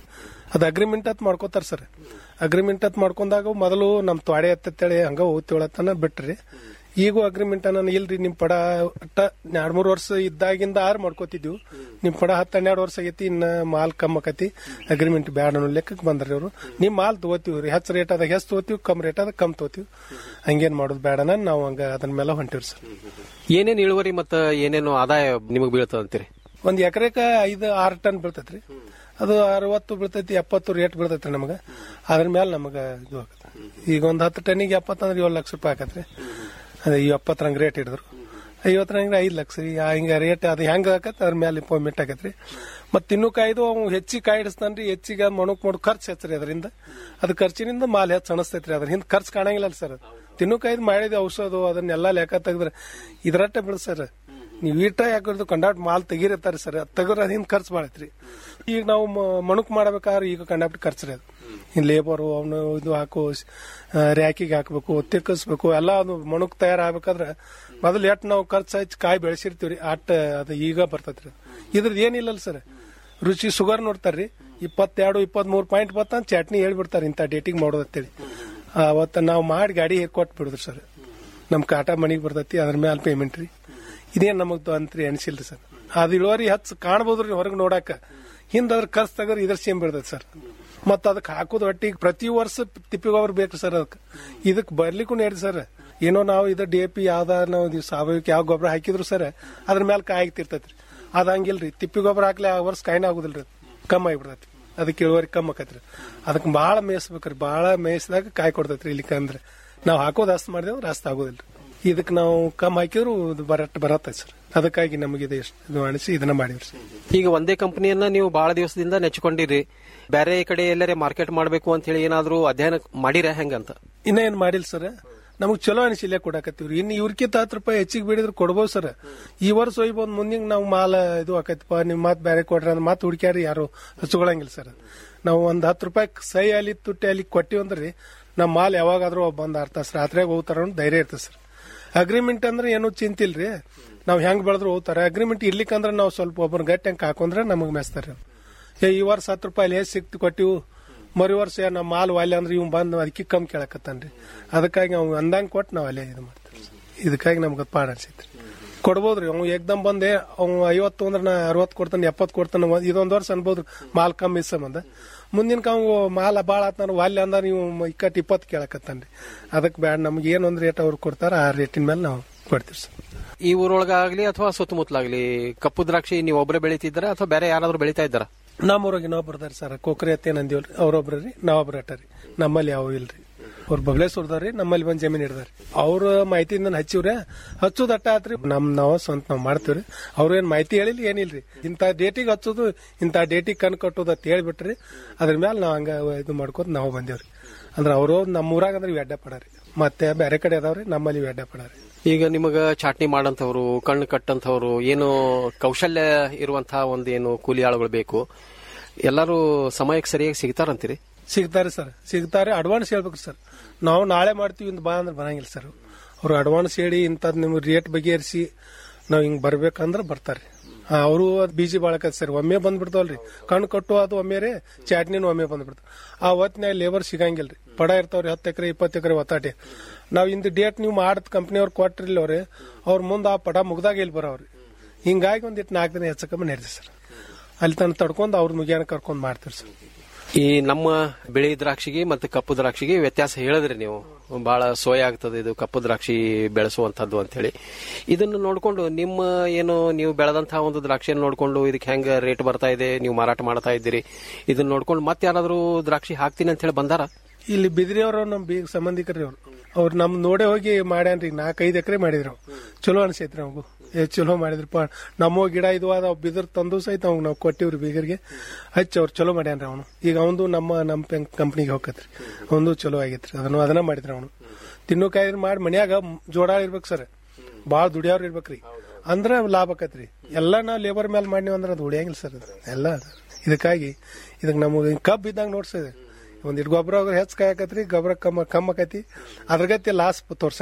ಅದು ಅಗ್ರಿಮೆಂಟ್ ಅಂತ ಮಾಡ್ಕೋತಾರ ಸರ್ ಅಗ್ರಿಮೆಂಟ್ ಅಂತ ಮಾಡ್ಕೊಂಡಾಗ ಮೊದಲು ನಮ್ಮ ತ್ವಾಡೆ ಎತ್ತೇಳಿ ಹಂಗ ಹೋಗ್ತಿವಳತನ ಬಿಟ್ರಿ ಈಗೂ ಅಗ್ರಿಮೆಂಟ್ ನಾನು ಇಲ್ರಿ ನಿಮ್ ಪಡ ಅಟ್ಟ ಎರಡ್ ಮೂರ್ ವರ್ಷ ಇದ್ದಾಗಿಂದ ಆರ್ ಮಾಡ್ಕೋತಿದ್ವು ನಿಮ್ ಪಡ ಹತ್ತು ಹನ್ನೆರಡು ವರ್ಷ ಆಗೈತಿ ಇನ್ನ ಮಾಲ್ ಕಮ್ ಆಕತಿ ಅಗ್ರಿಮೆಂಟ್ ಬ್ಯಾಡ ಅನ್ನೋ ಲೆಕ್ಕಕ್ಕೆ ಬಂದ್ರಿ ಅವರು ನಿಮ್ ಮಾಲ್ ತಗೋತೀವಿ ರೀ ಹೆಚ್ಚು ರೇಟ್ ಅದಾಗ ಹೆಚ್ಚು ತಗೋತೀವಿ ಕಮ್ ರೇಟ್ ಅದಾಗ ಕಮ್ ತಗೋತೀವಿ ಹಂಗೇನ್ ಮಾಡೋದು ಬೇಡನ ನಾವು ಹಂಗ ಅದನ್ನ ಮೇಲೆ ಹೊಂಟಿವ್ರಿ ಸರ್ ಏನೇನು ಇಳುವರಿ ಮತ್ತು ಏನೇನು ಆದಾಯ ನಿಮಗೆ ಬೀಳ್ತದೆ ಅಂತೀರಿ ಒಂದ್ ಎಕರೆಕ ಐದು ಆರು ಟನ್ ಬೀಳ್ತೈತ್ರಿ ಅದು ಅರವತ್ತು ಬೀಳ್ತೈತಿ ಎಪ್ಪತ್ತು ರೇಟ್ ಬೀಳ್ತೈತ್ರಿ ನಮಗ ಅದ್ರ ಮೇಲೆ ನಮಗ ಇದು ಆಗತ್ತೆ ಈಗ ಒಂದ್ ಹತ್ತು ಟನ್ನಿಗೆ ಎಪ್ಪತ್ತಂದ್ರೆ ಏಳು ಲಕ್ಷ ರೂಪಾಯಿ ಆಕತ್ರಿ ಅದೇ ಈ ಎಪ್ಪತ್ತರಂಗ್ ರೇಟ್ ಹಿಡಿದ್ರು ಐವತ್ತರಂಗ ಐದು ಲಕ್ಷ ರೀ ಆ ಹಿಂಗ ರೇಟ್ ಅದು ಹೆಂಗ ಆಕತ್ ಅದ್ರ ಮೇಲೆ ಇಂಪಾರ್ಮೆಂಟ್ ಆಗತ್ರಿ ಮತ್ ಇನ್ನೂ ಕಾಯ್ದು ಅವ್ ಹೆಚ್ಚಿಗೆ ಕಾಯಿ ಹಿಡಿಸ್ತಾನ್ರಿ ಹೆಚ್ಚಿಗೆ ಮಣಕ್ ಮಾಡು ಖರ್ಚು ಹೆಚ್ಚರಿ ಅದರಿಂದ ಅದು ಖರ್ಚಿನಿಂದ ಮಾಲ್ ಹೆಚ್ಚು ಅನಸ್ತೈತ್ರಿ ಅದ್ರ ಹಿಂದ್ ಖರ್ಚು ಕಾಣಂಗಿಲ್ಲ ಸರ್ ತಿನ್ನು ಕಾಯ್ದು ಮಾಡಿದ ಔಷಧ ಅದನ್ನೆಲ್ಲ ಲೆಕ್ಕ ತೆಗೆದ್ರೆ ಇದ್ರಟ್ಟ ಬಿಡ ಸರ್ ನೀವು ಈಟ ಯಾಕಂದ್ರೆ ಕಂಡಾಟ್ ಮಾಲ್ ತೆಗಿರತ್ತಾರೆ ಸರ್ ಅದ್ ತೆಗದ್ರ ಹಿಂದ್ ಖರ್ಚು ಮಾಡತ್ರಿ ಈಗ ನಾವು ಮ- ಮಣುಕ್ ಮಾಡ್ಬೇಕಾದ್ರೆ ಈಗ ಕಂಡಾಪಟ್ಟಿ ಖರ್ಚು ರೀ ಅದು ಇನ್ ಲೇಬರು ಅವನು ಇದು ಹಾಕು ರ್ಯಾಕಿಗೆ ಹಾಕ್ಬೇಕು ತಿಕ್ಕಸ್ಬೇಕು ಎಲ್ಲ ಅದು ಮಣುಕ್ ತಯಾರಾಗಬೇಕಾದ್ರೆ ಮೊದಲು ಎಟ್ ನಾವು ಖರ್ಚು ಹಚ್ಚಿ ಕಾಯಿ ಬೆಳೆಸಿರ್ತೀವ್ರಿ ಅಟ್ ಅದು ಈಗ ಬರ್ತೈತ್ರಿ ಇದ್ರದ್ದು ಏನಿಲ್ಲಲ್ಲ ಸರ್ ರುಚಿ ಶುಗರ್ ನೋಡ್ತಾರ್ರಿ ಇಪ್ಪತ್ತೆರಡು ಇಪ್ಪತ್ಮೂರು ಪಾಯಿಂಟ್ ಬತ್ತ ಚಟ್ನಿ ಹೇಳ್ಬಿಡ್ತಾರೆ ಇಂಥ ಡೇಟಿಗೆ ಮಾಡೋದತ್ತೇಳಿ ಅವತ್ತು ನಾವು ಮಾಡಿ ಗಾಡಿ ಕೊಟ್ಟು ಬಿಡುದ್ರಿ ಸರ್ ನಮ್ ಕಾಟ ಮನಿಗೆ ಬರ್ತೈತಿ ಅದ್ರ ಮೇಲೆ ಪೇಮೆಂಟ್ ರೀ ಇದೇನ್ ನಮಗ್ ಅಂತ್ರಿ ಅನಿಸಿಲ್ರಿ ಸರ್ ಅದು ಇಳುವರಿ ಹಚ್ಚ ಕಾಣ್ಬೋದ್ರಿ ಹೊರಗೆ ನೋಡಾಕ ಹಿಂದ ಅದ್ರ ಖರ್ಚು ತೆಗದ್ರೆ ಇದ್ರ ಸೇಮ್ ಬೀಳ್ತೈತಿ ಸರ್ ಮತ್ತ ಅದಕ್ಕೆ ಹಾಕೋದು ಒಟ್ಟಿಗೆ ಪ್ರತಿ ವರ್ಷ ತಿಪ್ಪಿ ಗೊಬ್ಬರ ಬೇಕು ಸರ್ ಅದಕ್ಕೆ ಇದಕ್ಕೆ ಬರ್ಲಿಕ್ಕೂ ನೇರಿ ಸರ್ ಏನೋ ನಾವು ಇದು ಡಿ ಎ ಪಿ ಯಾವ್ದ ನಾವು ಇದು ಸಾವಯವಿಕ ಯಾವ ಗೊಬ್ಬರ ಹಾಕಿದ್ರು ಸರ್ ಅದ್ರ ಮೇಲೆ ಕಾಯಿ ಆಗ್ತಿರ್ತೈತ್ರಿ ಅದ ಹಂಗಿಲ್ರಿ ತಿಪ್ಪಿ ಗೊಬ್ಬರ ಹಾಕ್ಲಿ ಆ ವರ್ಷ ಕಾಯಿನ ಆಗುದಿಲ್ರಿ ಅದು. ಕಮ್ಮಿ ಆಗಿಬಿಡ್ತೈತಿ ಅದಕ್ಕೆ ಇಳುವರಿ ಕಮ್ಮಿ ಆಕೈತ್ರಿ ಅದಕ್ಕೆ ಭಾಳ ಮೇಯಿಸ್ಬೇಕ್ರಿ ಭಾಳ ಮೇಯಿಸಿದಾಗ ಕಾಯಿ ಕೊಡ್ತೈತ್ರಿ ಇಲ್ಲಿ ಅಂದ್ರೆ ನಾವು ಹಾಕೋದು ಅಷ್ಟು ಮಾಡಿದ್ರೆ ಅಷ್ಟು ಆಗೋದಿಲ್ರಿ ಇದಕ್ಕೆ ನಾವು ಕಮ್ಮಿ ಹಾಕಿದ್ರು ಇದು ಬರಟ್ ಬರತ್ತೆ ಸರ್ ಅದಕ್ಕಾಗಿ ನಮಗೆ ಇದು ಎಷ್ಟು ಇದು ಅನಿಸಿ ಇದನ್ನ ಮಾಡಿವ್ರಿ ಸರ್ ಈಗ ಒಂದೇ ಕಂಪನಿಯನ್ನ ನೀವು ಬಹಳ ದಿವಸದಿಂದ ನೆಚ್ಕೊಂಡಿರಿ ಬೇರೆ ಕಡೆ ಎಲ್ಲರೇ ಮಾರ್ಕೆಟ್ ಮಾಡಬೇಕು ಅಂತ ಹೇಳಿ ಏನಾದ್ರೂ ಅಧ್ಯಯನ ಮಾಡಿರ ಹೆಂಗಂತ ಇನ್ನ ಏನ್ ಮಾಡಿಲ್ಲ ಸರ್ ನಮಗ್ ಚಲೋ ಅನಿಸಿಲ್ಲ ಕೊಡಾಕತ್ತೀವ್ರಿ ಇನ್ನು ಇವ್ರಕ್ಕಿಂತ ಹತ್ತು ರೂಪಾಯಿ ಹೆಚ್ಚಿಗೆ ಬಿಡಿದ್ರೆ ಕೊಡ್ಬೋದು ಸರ್ ಈ ವರ್ಷ ಒಯ್ಬೋದು ಮುಂದಿನ ನಾವು ಮಾಲ ಇದು ಆಕೈತಿಪ್ಪ ನಿಮ್ ಮಾತ್ ಬೇರೆ ಕೊಡ್ರಿ ಅಂದ್ರೆ ಮಾತು ಹುಡುಕ್ಯಾರಿ ಯಾರು ಹಚ್ಕೊಳಂಗಿಲ್ಲ ಸರ್ ನಾವು ಒಂದ್ ಹತ್ತು ರೂಪಾಯಿ ಸೈ ಅಲ್ಲಿ ತುಟ್ಟಿ ಅಲ್ಲಿ ಕೊಟ್ಟಿವಿ ಅಂದ್ರಿ ನಮ್ಮ ಮಾಲ್ ಯಾವಾಗಾದ್ರೂ ಬಂದ್ ಅರ್ಥ ಸರ್ ರಾತ್ರಿಯಾಗ ಹೋಗ್ತಾರ ಅನ್ನೋ ಧೈರ್ಯ ಇರ್ತದೆ ಸರ್ ಅಗ್ರಿಮೆಂಟ್ ಅಂದ್ರೆ ಏನೂ ಚಿಂತಿಲ್ರಿ ನಾವ್ ಹೆಂಗ್ ಬೆಳೆದ್ರು ಹೋಗ್ತಾರೆ ಅಗ್ರಿಮೆಂಟ್ ಇರ್ಲಿಕ್ಕಂದ್ರೆ ನಾವು ಸ್ವಲ್ಪ ಒಬ್ಬರು ಗಟ್ಟಿ ಹಂಗೆ ಹಾಕೊಂಡ್ರೆ ನಮಗ್ ಮೆಸ್ತಾರೆ ಏ ಈ ವರ್ಷ ಹತ್ತು ರೂಪಾಯಿ ಎಷ್ಟು ಸಿಕ್ತು ಕೊಟ್ಟಿವು ಮರು ವರ್ಷ ನಮ್ಮ ಮಾಲ್ ವಾಲ್ಯ ಅಂದ್ರೆ ಇವ್ ಬಂದು ಅದಕ್ಕೆ ಕಮ್ಮಿ ಕೇಳಕತ್ತಾನ್ರಿ ಅದಕ್ಕಾಗಿ ಅವ್ನು ಅಂದಂಗ್ ಕೊಟ್ಟು ನಾವು ಅಲ್ಲೇ ಇದು ಮಾಡ್ತೀವಿ ಇದಕ್ಕಾಗಿ ನಮ್ಗೆ ಪಾಡ ಅನ್ಸೈತ್ರಿ ಕೊಡ್ಬೋದ್ರಿ ಅವ್ನು ಏಕ್ದಮ್ ಬಂದೆ ಅವ್ನು ಐವತ್ತು ಅಂದ್ರೆ ನಾ ಅರವತ್ತು ಕೊಡ್ತಾನೆ ಎಪ್ಪತ್ತು ಕೊಡ್ತಾನೆ ಒಂದ್- ಇದೊಂದ್ ವರ್ಷ ಅನ್ಬೋದು ಮಾಲ್ ಕಮ್ಮಿ ಸಂಬಂಧ ಮುಂದಿನ ಅವ್ ಮಾಲ ಭಾಳ ಆತ್ ನಾನು ವಾಲ್ಯ ಅಂದ ನೀವು ಇಕ್ಕಟ್ಟು ಇಪ್ಪತ್ತು ಕೇಳಕತ್ತಾನ್ರಿ ಅದಕ್ಕೆ ಬ್ಯಾಡ ನಮ್ಗೆ ಏನು ಒಂದು ರೇಟ್ ಅವ್ರು ಕೊಡ್ತಾರ ಆ ರೇಟಿನ ಮೇಲೆ ನಾವು ಕೊಡ್ತೀವಿ ಸರ್ ಈ ಊರೊಳಗಾಗ್ಲಿ ಅಥವಾ ಸುತ್ತಮುತ್ತಲಾಗ್ಲಿ ಕಪ್ಪು ದ್ರಾಕ್ಷಿ ನೀವು ಒಬ್ಬರೇ ಬೆಳಿತಿದ್ದೀರಾ ಅಥವಾ ಬೇರೆ ಯಾರಾದ್ರೂ ಬೆಳಿತಾ ಇದ್ದಾರಾ ನಮ್ಮೂರಾಗ ಇನ್ನೊಬ್ರು ಅದಾರ ಸರ್ ಕೊಕ್ರಿ ಅತ್ತೆ ನಂದಿವಲ್ರಿ ಅವ್ರೊಬ್ರ ರೀ ನಾವೊಬ್ರ ಅಟ್ಟಾರಿ ನಮ್ಮಲ್ಲಿ ಯಾವ ಇಲ್ರಿ ಅವ್ರ ಬಬಲೇಶ್ವರದಾರಿ ನಮ್ಮಲ್ಲಿ ಒಂದ್ ಜಮೀನ್ ಹಿಡ್ದಾರಿ ಅವ್ರ ಮಾಹಿತಿಯಿಂದ ಹಚ್ಚಿವ್ರೆ ಹಚ್ಚೋದ್ ಅಟ್ಟ ಆತ್ರಿ ನಮ್ ನಾವ ಸ್ವಂತ ನಾವ್ ಮಾಡ್ತೀವ್ರಿ ಅವ್ರ ಏನ್ ಮಾಹಿತಿ ಹೇಳಿಲ್ಲ ಏನಿಲ್ರಿ ಇಂಥ ಡೇಟಿಗೆ ಹಚ್ಚೋದು ಇಂಥ ಡೇಟಿಗೆ ಕಣ್ ಕಟ್ಟೋದು ಅಂತ ಹೇಳ್ಬಿಟ್ರಿ ಅದ್ರ ಮೇಲೆ ನಾವ್ ಹಂಗ ಇದು ಮಾಡ್ಕೊತ ನಾವು ಬಂದೇವ್ರಿ ಅಂದ್ರೆ ಅವರು ನಮ್ಮ ಊರಾಗ ಅಂದ್ರೆ ಇವ್ ಅಡ್ಡ ಪಡಾರಿ ಮತ್ತೆ ಬೇರೆ ಕಡೆ ಅದಾವ್ರಿ ನಮ್ಮಲ್ಲಿ ಇವ್ ಅಡ್ಡ ಪಡಾರಿ ಈಗ ನಿಮಗ ಚಾಟ್ನಿ ಮಾಡಂತವ್ರು ಕಣ್ಣು ಕಟ್ಟಂತವ್ರು ಏನು ಕೌಶಲ್ಯ ಇರುವಂತಹ ಒಂದೇನು ಕೂಲಿ ಆಳುಗಳು ಬೇಕು ಎಲ್ಲರೂ ಸಮಯಕ್ಕೆ ಸರಿಯಾಗಿ ಸಿಗ್ತಾರಂತೀರಿ ಸಿಗ್ತಾರೆ ಸರ್ ಸಿಗ್ತಾರೆ ಅಡ್ವಾನ್ಸ್ ಹೇಳ್ಬೇಕು ಸರ್ ನಾವು ನಾಳೆ ಮಾಡ್ತೀವಿ ಇಂತ ಬಾ ಅಂದ್ರೆ ಬರಂಗಿಲ್ಲ ಸರ್ ಅವ್ರು ಅಡ್ವಾನ್ಸ್ ಹೇಳಿ ಇಂಥದ್ ನಿಮ್ಗೆ ರೇಟ್ ಬಗೆಹರಿಸಿ ನಾವ್ ಹಿಂಗ್ ಬರ್ಬೇಕಂದ್ರೆ ಬರ್ತಾರೆ ಅವರು ಬೀಜಿ ಬಾಳಕ ಸರ್ ಒಮ್ಮೆ ಬಂದ್ಬಿಡ್ತಾವಲ್ರಿ ಕಣ್ಣು ಕಟ್ಟು ಅದು ಒಮ್ಮೆ ರೀ ಚಾಟ್ನಿನೂ ಒಮ್ಮೆ ಬಂದ್ಬಿಡ್ತಾವ ಆ ಹೊತ್ನ್ಯಾಗ ಲೇಬರ್ ಸಿಗಂಗಿಲ್ರಿ ಪಡ ಇರ್ತಾವ್ರಿ ಹತ್ತು ಎಕರೆ ಇಪ್ಪತ್ತು ಎಕರೆ ಒತ್ತಾಟಿ ನಾವ್ ಇಂದ ಡೇಟ್ ನೀವು ಮಾಡದ್ ಕಂಪ್ನಿಯವ್ರು ಕೊಟ್ರಿಲ್ಲ ಅವ್ರಿ ಅವ್ರ ಮುಂದೆ ಆ ಪಡ ಮುಗ್ದಾಗ ಇಲ್ಲಿ ಬರೋವ್ರಿ ಹಿಂಗಾಗಿ ಒಂದಿಟ್ಟು ನಾಲ್ಕು ದಿನ ಹೆಚ್ಚಕಮ್ಮ ನಡೀತಿ ಸರ್ ಅಲ್ಲಿ ತನಕ ತಡ್ಕೊಂಡು ಅವ್ರ ಮುಗಿಯಾನ ಕರ್ಕೊಂಡ್ ಮಾಡ್ತೀವಿ ಸರ್ ಈ ನಮ್ಮ ಬಿಳಿ ದ್ರಾಕ್ಷಿಗೆ ಮತ್ತು ಕಪ್ಪು ದ್ರಾಕ್ಷಿಗೆ ವ್ಯತ್ಯಾಸ ಹೇಳಿದ್ರಿ ನೀವು ಬಹಳ ಸೋಯ ಆಗ್ತದೆ ಇದು ಕಪ್ಪು ದ್ರಾಕ್ಷಿ ಬೆಳೆಸುವಂತದ್ದು ಅಂತ ಹೇಳಿ ಇದನ್ನು ನೋಡ್ಕೊಂಡು ನಿಮ್ಮ ಏನು ನೀವು ಬೆಳೆದಂತಹ ಒಂದು ದ್ರಾಕ್ಷಿಯನ್ನು ನೋಡ್ಕೊಂಡು ಇದಕ್ಕೆ ಹೆಂಗ ರೇಟ್ ಬರ್ತಾ ಇದೆ ನೀವು ಮಾರಾಟ ಮಾಡ್ತಾ ಇದ್ದೀರಿ ಇದನ್ನ ನೋಡ್ಕೊಂಡು ಮತ್ತೆ ಯಾರಾದ್ರೂ ದ್ರಾಕ್ಷಿ ಹಾಕ್ತೀನಿ ಅಂತ ಹೇಳಿ ಬಂದಾರ ಇಲ್ಲಿ ಬಿದ್ರಿಯವರು ನಮ್ ಬೀಗ ಸಂಬಂಧಿಕರಿ ಅವ್ರು ಅವ್ರು ನಮ್ ನೋಡೇ ಹೋಗಿ ಮಾಡ್ಯಾನ್ರಿ ನಾಲ್ಕೈದು ಎಕರೆ ಮಾಡಿದ್ರು ಚಲೋ ಅನ್ಸೈತ್ರಿ ನಮಗೂ ಏ ಚಲೋ ಮಾಡಿದ್ರಪ್ಪ ನಮ್ಮ ಗಿಡ ಇದು ಅದ ಬಿದ್ರ ತಂದು ಸಹಿತ ಅವ್ನು ನಾವು ಕೊಟ್ಟಿವ್ರಿ ಬೀಗರಿಗೆ ಹಚ್ಚಿ ಅವ್ರು ಚಲೋ ಮಾಡ್ಯಾನ್ರಿ ಅವನು ಈಗ ಅವನು ನಮ್ಮ ನಮ್ಮ ಕಂಪ್ನಿಗೆ ಹೋಗತ್ರಿ ಅವನು ಚಲೋ ಆಗೈತ್ರಿ ಅದನ್ನು ಅದನ್ನ ಮಾಡಿದ್ರಿ ಅವನು ತಿನ್ನೋಕಾಯಿ ಮಾಡಿ ಮನ್ಯಾಗ ಜೋಡಾಳ ಇರ್ಬೇಕು ಸರ್ ಬಾಳ ದುಡಿಯೋರ್ ಇರ್ಬೇಕ್ರಿ ಅಂದ್ರ ಲಾಭ ಆಕತ್ರಿ ಎಲ್ಲಾ ನಾವ್ ಲೇಬರ್ ಮೇಲೆ ಮಾಡಿವಿ ಅಂದ್ರೆ ಅದು ಉಳಿಯಂಗಿಲ್ಲ ಸರ್ ಅದು ಎಲ್ಲ ಇದಕ್ಕಾಗಿ ಇದಕ್ಕೆ ನಮಗೆ ಕಬ್ಬ್ ಇದ್ದಂಗ ನೋಡ್ಸದೆ ಒಂದಿಟ್ಟು ಗೊಬ್ಬರ ಹೆಚ್ಚು ಕಾಯಕತ್ರಿ ಗೊಬ್ಬರ ಕಮ್ಮ ಕಮ್ಮ ಆಕತಿ ಅದ್ರಗತಿ ಲಾಸ್ ತೋರ್ಸಂಗಿಲ್ಲ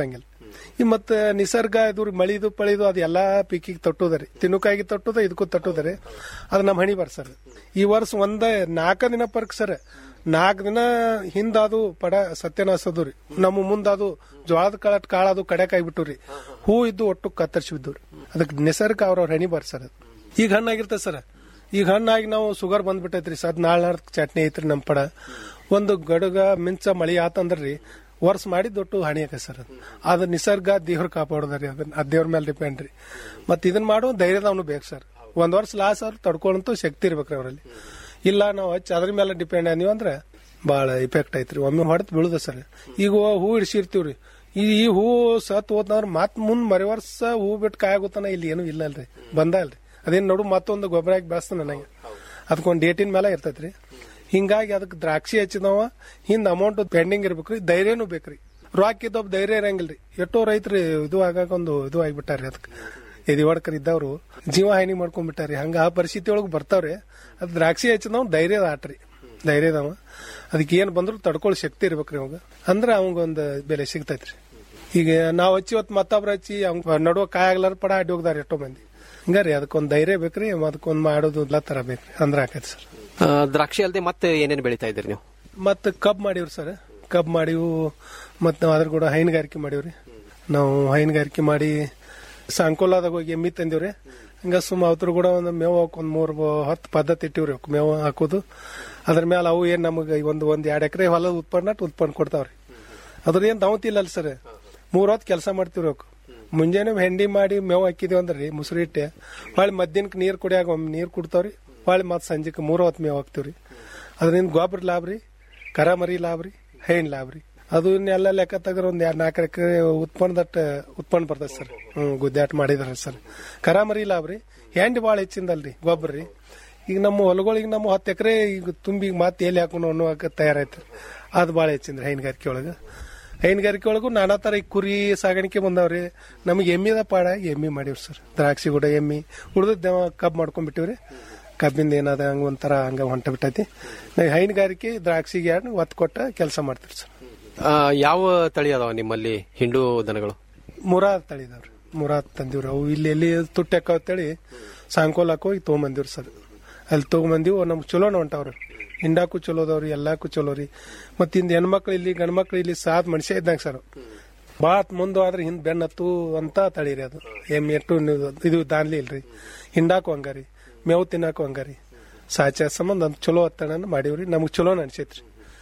ಈ ಮತ್ತೆ ನಿಸರ್ಗ ಇದು ರೀ ಮಳಿದು ಪಳಿದು ಅದು ಎಲ್ಲಾ ಪೀಕಿಗೆ ತಟ್ಟುದರಿ ತಿನ್ನುಕಾಗಿ ತಟ್ಟುದ ಇದಕ್ಕೂ ತಟ್ಟುದರಿ ಅದು ನಮ್ಮ ಹಣಿ ಬರ್ ಸರ್ ಈ ವರ್ಷ ಒಂದ ನಾಲ್ಕ ದಿನ ಪರ್ಕ್ ಸರ್ ನಾಲ್ಕು ದಿನ ಹಿಂದ ಅದು ಪಡ ಸತ್ಯನಾಸದು ರೀ ನಮ್ಮ ಮುಂದ ಅದು ಜೋಳದ ಕಾಳ ಕಾಳ ಅದು ಕಡೆಕ್ ಆಗ್ಬಿಟ್ಟು ರೀ ಹೂ ಇದ್ದು ಒಟ್ಟು ಕತ್ತರಿಸಿ ಬಿದ್ದು ರೀ ಅದಕ್ಕೆ ನಿಸರ್ಗ ಅವ್ರವ್ರ ಹಣಿ ಬರ್ ಸರ್ ಈಗ ಹಣ್ಣಾಗಿರ್ತದೆ ಸರ್ ಈಗ ಹಣ್ಣಾಗಿ ನಾವು ಶುಗರ್ ಬಂದ್ಬಿಟ್ಟೈತ್ರಿ ಸದ್ ನಾಳೆ ನಾಡ್ ಚಟ್ನಿ ಐತ್ರಿ ನಮ್ಮ ಪಡ ಒಂದು ಗಡುಗ ಮಿಂಚ ಮಳಿ ಆತಂದ್ರಿ ವರ್ಷ ಮಾಡಿ ದೊಡ್ಡ ಹಾನಿ ಆಕೈತೆ ಸರ್ ಅದು ಅದು ನಿಸರ್ಗ ದೇವ್ರ ಕಾಪಾಡೋದ್ರಿ ಅದನ್ನ ಅದ್ ದೇವ್ರ ಮೇಲೆ ಡಿಪೆಂಡ್ ರೀ ಮತ್ತೆ ಇದನ್ನ ಮಾಡೋ ಧೈರ್ಯದವನು ಬೇಕು ಸರ್ ಒಂದ್ ವರ್ಷ ಲಾಸ್ ಅವ್ರು ತಡ್ಕೊಳ್ಳಂತೂ ಶಕ್ತಿ ಇರ್ಬೇಕ್ರಿ ಅವರಲ್ಲಿ ಇಲ್ಲ ನಾವು ಹಚ್ಚಿ ಅದ್ರ ಮೇಲೆ ಡಿಪೆಂಡ್ ಆದೀವಿ ಅಂದ್ರೆ ಭಾಳ ಇಫೆಕ್ಟ್ ಐತ್ರಿ ಒಮ್ಮೆ ಹೊಡೆದು ಬೀಳುದ ಸರ್ ಈಗ ಹೂ ಇಡ್ಸಿರ್ತೀವ್ರಿ ಈ ಈ ಹೂ ಸತ್ ಹೋದ್ನವ್ರ ಮತ್ ಮುಂದ್ ಮರಿ ವರ್ಷ ಹೂ ಬಿಟ್ಟು ಕಾಯಾಗುತ್ತಾನ ಇಲ್ಲಿ ಏನು ಇಲ್ಲ ಅಲ್ರಿ ಬಂದ ಅಲ್ರಿ ಅದೇನ್ ನೋಡು ಮತ್ತೊಂದು ಗೊಬ್ಬರ ಹಾಕಿ ಬೆಳೆಸ್ತಾನ ನನಗೆ ಅದಕ್ಕೊಂದು ಡೇಟಿನ ಮೇಲೆ ಇರ್ತೈತ್ರಿ ಹಿಂಗಾಗಿ ಅದಕ್ಕೆ ದ್ರಾಕ್ಷಿ ಹಚ್ಚಿದವ ಹಿಂದ್ ಅಮೌಂಟ್ ಪೆಂಡಿಂಗ್ ಇರ್ಬೇಕ್ರಿ ಧೈರ್ಯನೂ ಬೇಕ್ರಿ ರೊಕ್ಕ ಇದ್ದೊಬ್ಬ ಧೈರ್ಯ ಇರಂಗಿಲ್ರಿ ಎಷ್ಟೋ ರೈತರು ಇದು ಆಗಾಕ ಒಂದು ಇದು ಆಗಿಬಿಟ್ಟಾರಿ ಅದಕ್ಕೆ ಎದಿ ಹೊಡ್ಕರ್ ಇದ್ದವ್ರು ಜೀವ ಹಾನಿ ಮಾಡ್ಕೊಂಡ್ಬಿಟ್ಟಾರಿ ಹಂಗ ಆ ಪರಿಸ್ಥಿತಿ ಒಳಗೆ ಬರ್ತಾವ್ರಿ ಅದ್ ದ್ರಾಕ್ಷಿ ಹಚ್ಚಿದವ್ ಧೈರ್ಯದ ಆಟ್ರಿ ಧೈರ್ಯದವ ಅದಕ್ಕೆ ಏನ್ ಬಂದ್ರು ತಡ್ಕೊಳ್ಳೋ ಶಕ್ತಿ ಇರ್ಬೇಕ್ರಿ ಅವಾಗ ಅಂದ್ರ ಅವಂಗ ಒಂದು ಬೆಲೆ ಸಿಗ್ತೈತ್ರಿ ಈಗ ನಾವ್ ಹಚ್ಚಿ ಹೊತ್ತು ಮತ್ತೊಬ್ರು ಹಚ್ಚಿ ಅವ್ನ ನಡುವ ಕಾಯಿ ಆಗ್ಲಾರ ಪಡ ಅಡ್ಡಿ ಹೋಗ್ದಾರ ಎಷ್ಟೋ ಮಂದಿ ಹಿಂಗಾರಿ ಅದಕ್ಕೊಂದ್ ಧೈರ್ಯ ಬೇಕ್ರಿ ಅದಕ್ಕೊಂದ್ ಮಾಡೋದು ಎಲ್ಲ ತರ ಬೇಕ್ರಿ ಅಂದ್ರ ಆಕೈತಿ ಸರ್ ಆ, ದ್ರಾಕ್ಷಿ ಅಲ್ಲದೆ ಮತ್ತೆ ಏನೇನು ಬೆಳೀತಾ ಇದ್ದೀರಿ ನೀವು ಮತ್ತ ಕಬ್ ಮಾಡಿವ್ರಿ ಸರ್ ಕಬ್ ಮಾಡಿವು ಮತ್ ನಾವ್ ಅದ್ರ ಕೂಡ ಹೈನುಗಾರಿಕೆ ಮಾಡಿವ್ರಿ ನಾವು ಹೈನುಗಾರಿಕೆ ಮಾಡಿ ಸಂಕೋಲಾದಾಗ ಹೋಗಿ ಎಮ್ಮಿ ತಂದಿವ್ರಿ ಹಂಗ ಸುಮ್ಮ ಅವ್ರ ಕೂಡ ಒಂದು ಮೇವು ಹಾಕ್ ಒಂದ್ ಮೂರ್ ಬ- ಹತ್ತು ಪದ್ಧತಿ ಇಟ್ಟಿವ್ರಿ ಅವಕ್ ಮೇವು ಹಾಕೋದು ಅದ್ರ ಮೇಲೆ ಅವು ಏನ್ ನಮಗೆ ಒಂದು ಒಂದ್ ಎರಡ್ ಎಕರೆ ಹೊಲದ ಉತ್ಪನ್ನ ಉತ್ಪನ್ನ ಕೊಡ್ತಾವ್ರಿ ಅದ್ರ ಏನ್ ದಾವತಿಲ್ಲ ಅಲ್ಲ ಸರ್ ಮೂರ್ ಹೊತ್ತು ಕೆಲಸ ಮಾಡ್ತೀವ್ರಿ ಅವಕ್ ಮುಂಜಾನೆ ಹೆಂಡಿ ಮಾಡಿ ಮೇವು ಹಾಕಿದೀವಿ ಅಂದ್ರಿ ಮುಸುರಿ ಇಟ್ಟೆ ಹೊಳ್ಳಿ ಮಧ್ಯಾಹ್ನಕ್ಕೆ ನೀರ್ ಕುಡಿಯಾಗ ಒಮ್ಮೆ ನೀರ್ ಕುಡ್ತಾವ್ರಿ ಹೊಳ್ಳಿ ಮತ್ ಸಂಜೆಕ್ ಮೂರ್ ಹೊತ್ತು ಮೇವು ಹಾಕ್ತಿವ್ರಿ ಅದರಿಂದ ಗೊಬ್ಬರ ಲಾಭ ರೀ ಕರ ಮರಿ ಲಾಭ ರೀ ಹೈನ್ ಲಾಭ ರೀ ಅದು ಇನ್ನೆಲ್ಲ ಲೆಕ್ಕ ತೆಗ್ರ ಒಂದ್ ಎರಡ್ ನಾಲ್ಕು ಎಕರೆ ಉತ್ಪನ್ನದಟ್ಟ ಉತ್ಪನ್ನ ಬರ್ತದೆ ಸರ್ ಹ್ಮ್ ಗುದ್ದಾಟ ಮಾಡಿದಾರೆ ಸರ್ ಕರ ಮರಿ ಲಾಭ ರೀ ಹೆಂಡಿ ಭಾಳ ಹೆಚ್ಚಿಂದಲ್ರಿ ಗೊಬ್ಬರ ರೀ ಈಗ ನಮ್ಮ ಹೊಲಗಳಿಗೆ ನಮ್ಮ ಹತ್ತು ಎಕರೆ ಈಗ ತುಂಬಿ ಮತ್ತೆ ಎಲ್ಲಿ ಹಾಕೊಂಡು ಅನ್ನುವಾಗ ತಯಾರಾಯ್ತು ಅದು ಭಾಳ ಹೆಚ್ಚಿಂದ್ರಿ ಹೈನುಗಾರಿಕೆ ಒಳಗೆ ಹೈನುಗಾರಿಕೆ ಒಳಗೂ ನಾನಾ ತರ ಈ ಕುರಿ ಸಾಗಾಣಿಕೆ ಬಂದವ್ರಿ ನಮಗೆ ಎಮ್ಮಿದ ಪಾಡ ಎಮ್ಮಿ ಮಾಡಿವ್ರಿ ಸರ್ ದ್ರಾಕ್ಷಿ ಕೂಡ ಎಮ್ಮಿ ಉಳಿದ ಕಬ್ ಮಾಡ್ಕೊಂಡ್ಬಿಟ್ಟಿವ್ರಿ ಕಬ್ಬಿಂದ ಏನಾದ ಹಂಗ ಒಂಥರ ಹಂಗ ಹೊಂಟ ಬಿಟ್ಟೈತಿ ನಾವು ಹೈನುಗಾರಿಕೆ ದ್ರಾಕ್ಷಿಗೆ ಎರಡು ಒತ್ತು ಕೊಟ್ಟ ಕೆಲಸ ಮಾಡ್ತೀವಿ ಸರ್ ಆ, ಯಾವ ತಳಿ ಅದಾವ ನಿಮ್ಮಲ್ಲಿ ಹಿಂಡು ದನಗಳು ಮುರಾದ್ ತಳಿದವ್ರಿ ಮುರಾದ್ ತಂದಿವ್ರಿ ಅವು ಇಲ್ಲಿ ಎಲ್ಲಿ ತುಟ್ಟಿ ತಳಿ ಸಾಂಕೋಲಾಕ್ ಹೋಗಿ ತೊಗೊಂಬಂದಿವ್ರಿ ಸರ್ ಅಲ್ಲಿ ತೊಗೊಂಬಂದಿವು ನಮ್ಗೆ ಚಲೋನ ಹೊಂಟವ್ರಿ ಹಿಂಡಾಕು ಚಲೋ ಅದಾವ್ರಿ ಎಲ್ಲಾಕು ಚಲೋ ರೀ ಮತ್ತ ಇಂದ ಹೆಣ್ಮಕ್ಳು ಇಲ್ಲಿ ಗಂಡ್ಮಕ್ಳು ಇಲ್ಲಿ ಸಾತ್ ಮನುಷ್ಯ ಇದ್ದಂಗ ಸರ್ ಬಾತ್ ಮುಂದೆ ಆದ್ರೆ ಹಿಂದ್ ಬೆನ್ನತ್ತು ಅಂತ ತಳಿ ರೀ ಅದು ಎಮ್ಮೆ ಎಟ್ಟು ನೀವು- ಇದು ದಾನ್ಲಿ ಇಲ್ರಿ ಹಿಂಡಾಕು ಹಂಗಾರಿ ಮೇವು ತಿನ್ನಾಕು ಹಂಗಾರಿ ಸಾಚ ಸಂಬಂಧ ಒಂದು ಚಲೋ ಹತ್ತಣ ಮಾಡೀವ್ರಿ ನಮ್ಗೆ ಚಲೋನ ಅನ್ಸೈತ್ರಿ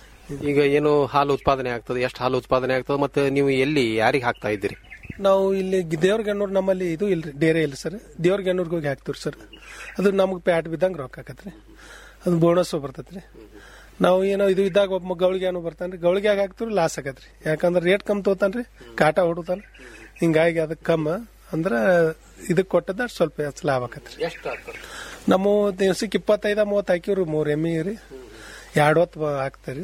ಈಗ ಏನು ಹಾಲು ಉತ್ಪಾದನೆ ಆಗ್ತದೆ ಎಷ್ಟು ಹಾಲು ಉತ್ಪಾದನೆ ಆಗ್ತದೆ ಮತ್ತೆ ನೀವು ಎಲ್ಲಿ ಯಾರಿಗೆ ಹಾಕ್ತಾ ಇದ್ದೀರಿ ನಾವು ಇಲ್ಲಿ ದೇವ್ರಗಣ್ಣೂರ್ ನಮ್ಮಲ್ಲಿ ಇದು ಇಲ್ರಿ ಡೇರೆ ಇಲ್ಲ ಸರ್ ದೇವ್ರಗಣ್ಣೂರ್ಗೆ ಹೋಗಿ ಹಾಕ್ತಿವ್ರಿ ಸರ್ ಅದು ನಮಗೆ ಪ್ಯಾಟ್ ಬಿದ್ದಂಗೆ ರೊಕ್ಕ ಆಕತ್ರಿ ಅದು ಬೋನಸ್ ಬರ್ತೈತ್ರಿ ನಾವು ಏನೋ ಇದು ಇದ್ದಾಗ ಒಬ್ಬ ಗೌಳಿಗೆ ಏನೋ ಬರ್ತಾನ್ರಿ ಗೌಳಿಗೆ ಹಾಕ್ತಿವ್ರಿ ಲಾಸ್ ಆಗತ್ರಿ ಯಾಕಂದ್ರೆ ರೇಟ್ ಕಮ್ ತಗೋತಾನ್ರಿ ಕಾಟ ಹೊಡುತ್ತಾನ ಹಿಂಗಾಗಿ ಅದಕ್ಕೆ ಕಮ್ಮ ಅಂದ್ರ ಇದಕ್ಕೆ ಕೊಟ್ಟದ ಸ್ವಲ್ಪ ಹೆಚ್ಚು ಲಾಭ ಆಕತ್ರಿ ನಮ್ಮ ದಿವ್ಸಕ್ಕೆ ಇಪ್ಪತ್ತೈದ ಮೂವತ್ತು ಹಾಕಿವ್ರಿ ಮೂರ್ ಎಮ್ಮಿ ರೀ ಎರಡು ಹೊತ್ತು ಹಾಕ್ತಾರಿ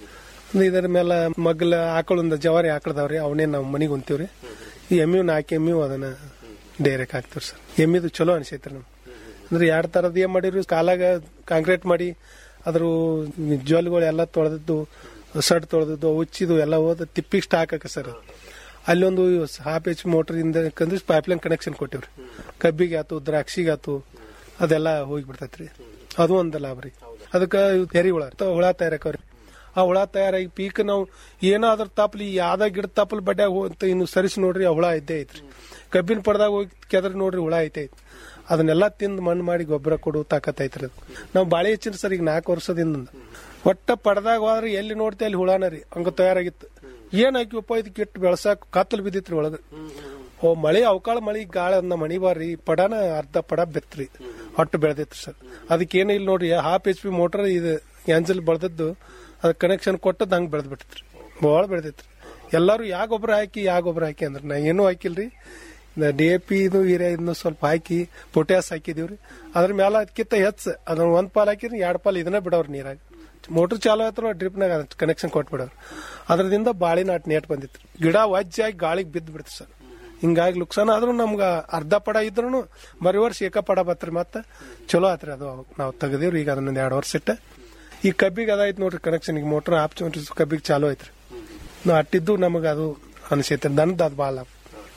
ಇದರ ಮೇಲೆ ಮಗ್ಲ ಆಕಳಿಂದ ಜವಾರಿ ಆಕಳದವ್ರಿ ಅವನೇ ನಾವು ಮನಿಗೆ ಹೊಂತೀವ್ರಿ ಈ ಎಮ್ಮಿವ್ ನಾಲ್ಕು ಎಮ್ಮಿವ್ ಅದನ್ನ ಡೈರೆಕ್ಟ್ ಹಾಕ್ತಿವ್ರಿ ಸರ್ ಎಮ್ಮಿದು ಚಲೋ ಅನ್ಸೈತ್ರಿ ನಮ್ಗೆ ಅಂದ್ರೆ ಎರಡ್ ತರದ್ ಏನ್ ಮಾಡಿರಿ ಕಾಲಾಗ ಕಾಂಕ್ರೀಟ್ ಮಾಡಿ ಅದ್ರ ಜ್ವಲ್ಗಳು ಎಲ್ಲ ತೊಳೆದಿದ್ದು ಸಡ್ ತೊಳೆದಿದ್ದು ಉಚ್ಚಿದು ಎಲ್ಲ ಹೋದ ತಿಪ್ಪಿಗೆ ಸ್ಟಾಕ್ ಹಾಕ ಸರ್ ಅಲ್ಲೊಂದು ಹಾಫ್ ಎಚ್ ಮೋಟರ್ ಇಂದ ಕಂದ್ರೆ ಪೈಪ್ಲೈನ್ ಕನೆಕ್ಷನ್ ಕೊಟ್ಟಿವ್ರಿ ಕಬ್ಬಿಗೆ ಆತು ದ್ರಾಕ್ಷಿಗೆ ಆತು ಅದೆಲ್ಲ ಹೋಗಿ ಬಿಡ್ತೈತ್ರಿ ಅದು ಒಂದು ಲಾಭ ರೀ ಅದಕ್ಕೆ ತೆರಿ ಹುಳ ಇರ್ತಾವ, ಹುಳ ತಯಾರಕವ್ರಿ ಆ ಹುಳ ತಯಾರಾಗಿ ಪೀಕ್ ನಾವು ಏನಾದ್ರೂ ತಪ್ಪಲಿ ಯಾವ್ದ ಗಿಡ ತಪ್ಪಲ್ ಬಡ್ಯಾಗ ಹೋಗ್ತ ಇನ್ನು ಸರಿಸಿ ನೋಡ್ರಿ ಆ ಹುಳ ಇದ್ದೇ ಐತ್ರಿ ಕಬ್ಬಿನ ಪಡ್ದಾಗ ಹೋಗಿ ಕೆದ್ರಿ ನೋಡ್ರಿ ಹುಳ ಐತೆ ಅದನ್ನೆಲ್ಲ ತಿಂದು ಮಣ್ಣು ಮಾಡಿ ಗೊಬ್ಬರ ಕೊಡು ತಾಕತ್ ಐತ್ರಿ ಅದು ನಾವು ಬಾಳೆ ಹೆಚ್ಚಿನ ಸರ್ ಈಗ ನಾಲ್ಕು ವರ್ಷದಿಂದ ಒಟ್ಟ ಪಡ್ದಾಗ ಹೋದ್ರೆ ಎಲ್ಲಿ ನೋಡ್ತೇವೆ ಅಲ್ಲಿ ಹುಳನ ರೀ ಹಂಗ ತಯಾರಾಗಿತ್ತು ಏನ್ ಹಾಕಿವಪ್ಪ ಇದಕ್ಕೆ ಇಟ್ಟು ಬೆಳ್ಸಾಕ್ ಕತ್ತಲ್ ಬಿದ್ದಿತ್ರಿ ಒಳಗ ಓ ಮಳೆ ಅವಕಾಳ ಮಳಿ ಗಾಳಿ ಅದನ್ನ ಮಣಿ ಬಾರಿ ಪಡನ ಅರ್ಧ ಪಡ ಬೆತ್ರಿ ಹೊಟ್ಟು ಬೆಳೆದಿತ್ರಿ ಸರ್ ಅದಕ್ಕೆ ಏನು ಇಲ್ಲ ನೋಡ್ರಿ ಹಾಫ್ ಎಚ್ ಪಿ ಮೋಟರ್ ಇದು ಎಂಜಲ್ ಬೆಳೆದದ್ದು ಅದಕ್ಕೆ ಕನೆಕ್ಷನ್ ಕೊಟ್ಟದ್ದು ಹಂಗೆ ಬೆಳೆದ್ ಬಿಟ್ಟಿತ್ರಿ ಭಾಳ ಬೆಳೆದಿತ್ರಿ ಎಲ್ಲರೂ ಯಾ ಗೊಬ್ಬರ ಹಾಕಿ ಯಾ ಗೊಬ್ಬರ ಹಾಕಿ ಅಂದ್ರೆ ನಾ ಏನೂ ಹಾಕಿಲ್ರಿ ಡಿ ಎ ಪಿ ಇದು ಹಿರಿಯ ಇದನ್ನ ಸ್ವಲ್ಪ ಹಾಕಿ ಪೊಟ್ಯಾಸ್ ಹಾಕಿದೀವ್ರಿ ಅದ್ರ ಮೇಲೆ ಅದಕ್ಕಿಂತ ಹೆಚ್ಚು ಅದನ್ನ ಒಂದ್ ಪಾಲ್ ಹಾಕಿದ್ರೆ ಎರಡ್ ಪಾಲ್ ಇದನ್ನ ಬಿಡವ್ರಿ ನೀರಾಗ ಮೋಟರ್ ಚಾಲು ಆಯ್ತು ಡ್ರಿಪ್ನಾಗ ಕನೆಕ್ಷನ್ ಕೊಟ್ಬಿಡವ್ರಿ ಅದರದಿಂದ ಬಾಳಿ ನಾಟ್ ನೇಟ್ ಬಂದಿತ್ತು ಗಿಡ ವಜ್ಜಾಗಿ ಗಾಳಿಗೆ ಬಿದ್ದು ಬಿಡ್ತು ಸರ್ ಹಿಂಗಾಗಿ ಲುಕ್ಸಾನ ಆದ್ರೂ ನಮ್ಗ ಅರ್ಧ ಪಡ ಇದ್ರು ಬರೀ ವರ್ಷ ಏಕ ಪಡ ಬತ್ರಿ ಮತ್ತ ಚಲೋ ಆತ್ರಿ ಅದು ಅವಾಗ ನಾವು ತೆಗದೇವ್ರಿ ಈಗ ಅದನ್ನೊಂದ್ ಎರಡು ವರ್ಷ ಇಟ್ಟ ಈ ಕಬ್ಬಿಗೆ ಅದಾಯ್ತು ನೋಡ್ರಿ ಕನೆಕ್ಷನ್ ಈಗ ಮೋಟರ್ ಆಪ್ಷನ್ ಕಬ್ಬಿಗೆ ಚಾಲು ಐತ್ರಿ ನಾವು ಅಟ್ಟಿದ್ದು ನಮಗ ಅದು ಅನಿಸೈತ್ರಿ ದನದ ಅದು ಭಾಳ ಲಾಭ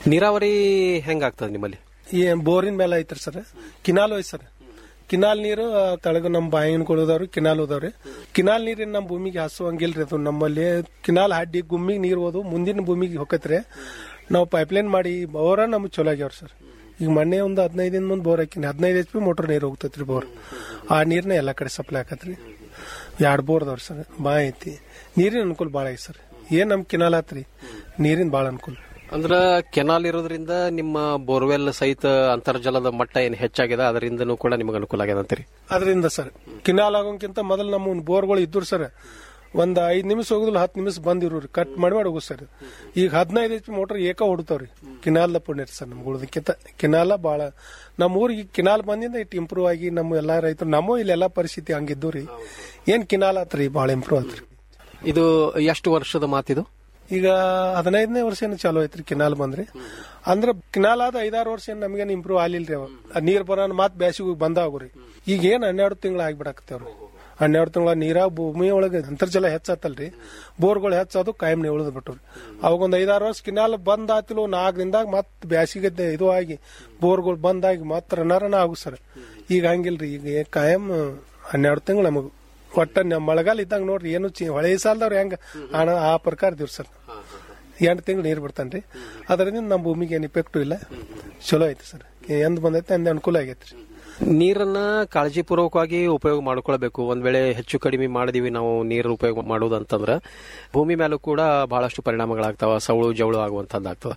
ನೀರಾವರಿ ಹೆಂಗಾಗ್ತದೆ ನಿಮ್ಮಲ್ಲಿ ಈ ಬೋರಿನ ಮೇಲೆ ಐತ್ರಿ ಸರ್ ಕಿನಾಲ್ ಐತಿ ಸರ್ ಕಿನಾಲ್ ನೀರು ತಳಗ ನಮ್ಮ ಬಾಯಿನ ಕೊಡೋದವ್ರಿ ಕಿನಾಲ್ ಹೋದವ್ರಿ ಕಿನಾಲ್ ನೀರಿನ ನಮ್ಮ ಭೂಮಿಗೆ ಹಾಸುವಂಗಿಲ್ರಿ ಅದು ನಮ್ಮಲ್ಲಿ ಕಿನಾಲ್ ಹಾಡಿ ಗುಮ್ಮಿಗೆ ನೀರು ಹೋದು ಮುಂದಿನ ಭೂಮಿಗೆ ಹೊಕ್ಕತ್ರಿ ನಾವು ಪೈಪ್ಲೈನ್ ಮಾಡಿ ಬೋರ ನಮ್ಗೆ ಚಲೋ ಆಗ್ಯಾವ್ರಿ ಸರ್ ಈಗ ಮೊನ್ನೆ ಒಂದು ಹದಿನೈದು ದಿನ ಮುಂದೆ ಬೋರ್ ಹಾಕಿನಿ ಹದಿನೈದು ಎಚ್ ಪಿ ಮೋಟರ್ ನೀರು ಹೋಗ್ತೈತ್ರಿ ಬೋರ್ ಆ ನೀರ್ನ ಎಲ್ಲಾ ಕಡೆ ಸಪ್ಲೈ ಆಕತ್ರಿ ಎರಡು ಬೋರ್ ಅದಾವ್ರಿ ಸರ್ ಬಾ ಐತಿ ನೀರಿನ ಅನುಕೂಲ ಭಾಳ ಐತಿ ಸರ್ ಏನ್ ನಮ್ ಕಿನಾಲ್ ಆತ್ರಿ ನೀರಿನ ಭಾಳ ಅನುಕೂಲ ಅಂದ್ರ ಕೆನಾಲ್ ಇರೋದ್ರಿಂದ ನಿಮ್ಮ ಬೋರ್ವೆಲ್ ಸಹಿತ ಅಂತರ್ಜಲದ ಮಟ್ಟ ಏನ್ ಹೆಚ್ಚಾಗಿದೆ ಅದರಿಂದನೂ ಕೂಡ ನಿಮಗೆ ಅನುಕೂಲ ಆಗ್ಯದ ಅಂತೀರಿ ಅದರಿಂದ ಸರ್ ಕಿನಾಲ್ ಆಗೋಕ್ಕಿಂತ ಮೊದಲು ನಮ್ಮ ಬೋರ್ಗಳು ಇದ್ರು ಸರ್ ಒಂದ್ ಐದ್ ನಿಮಿಷ ಹೋಗುದಿಲ್ಲ ಹತ್ತು ನಿಮಿಷ ಬಂದಿರು ಕಟ್ ಮಾಡಿ ಮಾಡಿ ಹೋಗುದು ಸರ್ ಈಗ ಹದಿನೈದು ಎಚ್ ಪಿ ಮೋಟರ್ ಏಕ ಹೊಡ್ತಾವ್ರಿ ಕಿನಾಲ್ ಪುಣ್ಯ ಸರ್ ನಮ್ಗೆ ಉಳ್ದಕ್ಕಿಂತ ಕಿನಾಲ ಬಾಳ ನಮ್ಮ ಊರಿಗೆ ಕಿನಾಲ್ ಬಂದಿಂದ ಇಟ್ಟು ಇಂಪ್ರೂವ್ ಆಗಿ ನಮ್ಮ ಎಲ್ಲಾ ರೈತರು ನಮ್ಮ ಇಲ್ಲೆಲ್ಲಾ ಪರಿಸ್ಥಿತಿ ಹಂಗಿದ್ದು ರೀ ಏನ್ ಕಿನಾಲ್ ಆತ್ರಿ ಬಾಳ ಇಂಪ್ರೂವ್ ಆತ್ರಿ ಇದು ಎಷ್ಟು ವರ್ಷದ ಮಾತಿದು ಈಗ ಹದಿನೈದನೇ ವರ್ಷ ಏನು ಚಾಲೂ ಐತ್ರಿ ಕಿನಾಲ್ ಬಂದ್ರಿ ಅಂದ್ರ ಕಿನಾಲ್ ಆದ ಐದಾರು ವರ್ಷ ಏನ್ ನಮ್ಗೇನ್ ಇಂಪ್ರೂವ್ ಆಲಿಲ್ರಿ ಅವ ಆ ನೀರ್ ಬರೋನ್ ಮಾತ್ ಬ್ಯಾಸಿಗೆ ಬಂದಾವ್ರಿ ಈಗ ಏನ್ ಹನ್ನೆರಡು ತಿಂಗಳ ಆಗ್ಬಿಡಾಕತ್ತೇವ್ರಿ ಹನ್ನೆರಡು ತಿಂಗಳ ನೀರಾಗ ಭೂಮಿ ಒಳಗೆ ಅಂತರ್ಜಲ ಹೆಚ್ಚಾತಲ್ರಿ ಬೋರ್ಗಳು ಹೆಚ್ಚಾದು ಕಾಯಂ ಉಳಿದ್ ಬಿಟ್ಟವ್ರಿ ಅವಾಗ ಒಂದ್ ಐದಾರು ವರ್ಷ ಕಿನಾಲ್ ಬಂದ್ ಆತಿಲು ನಾಲ್ಕು ದಿನದಾಗ ಮತ್ ಬ್ಯಾಸಿಗೆ ಇದು ಆಗಿ ಬೋರ್ಗಳು ಬಂದಾಗಿ ಮತ್ ರನರನ ಆಗು ಸರ್ ಈಗ ಹಂಗಿಲ್ರಿ ಈಗ ಕಾಯಂ ಹನ್ನೆರಡು ತಿಂಗಳು ನಮಗ್ ಒಟ್ಟ ನಮ್ಮ ಮಳೆಗಾಲ ಇದ್ದಂಗ ನೋಡ್ರಿ ಏನು ಚಿ- ಹೊಳೆ ಸಾಲದವ್ರು ಹೆಂಗ ಹಣ ಆ ಪ್ರಕಾರ ಇದ್ದೀವಿ ಸರ್ ಎಂಟು ತಿಂಗಳು ನೀರು ಬಿಡ್ತಾನ್ರಿ ಅದರಿಂದ ನಮ್ಮ ಭೂಮಿಗೆ ಏನು ಇಫೆಕ್ಟು ಇಲ್ಲ ಚಲೋ ಐತಿ ಸರ್ ಎಂದ್ ಬಂದೈತೆ ಅಂದ ಅನುಕೂಲ ಆಗೈತ್ರಿ ನೀರನ್ನ ಕಾಳಜಿಪೂರ್ವಕವಾಗಿ ಉಪಯೋಗ ಮಾಡ್ಕೊಳ್ಬೇಕು ಒಂದ್ ವೇಳೆ ಹೆಚ್ಚು ಕಡಿಮೆ ಮಾಡಿದೀವಿ ನಾವು ನೀರು ಉಪಯೋಗ ಮಾಡೋದು ಅಂತಂದ್ರ ಭೂಮಿ ಮೇಲೂ ಕೂಡ ಬಹಳಷ್ಟು ಪರಿಣಾಮಗಳಾಗ್ತಾವ ಸವಳು ಜವಳು ಆಗುವಂತದ್ದಾಗ್ತದ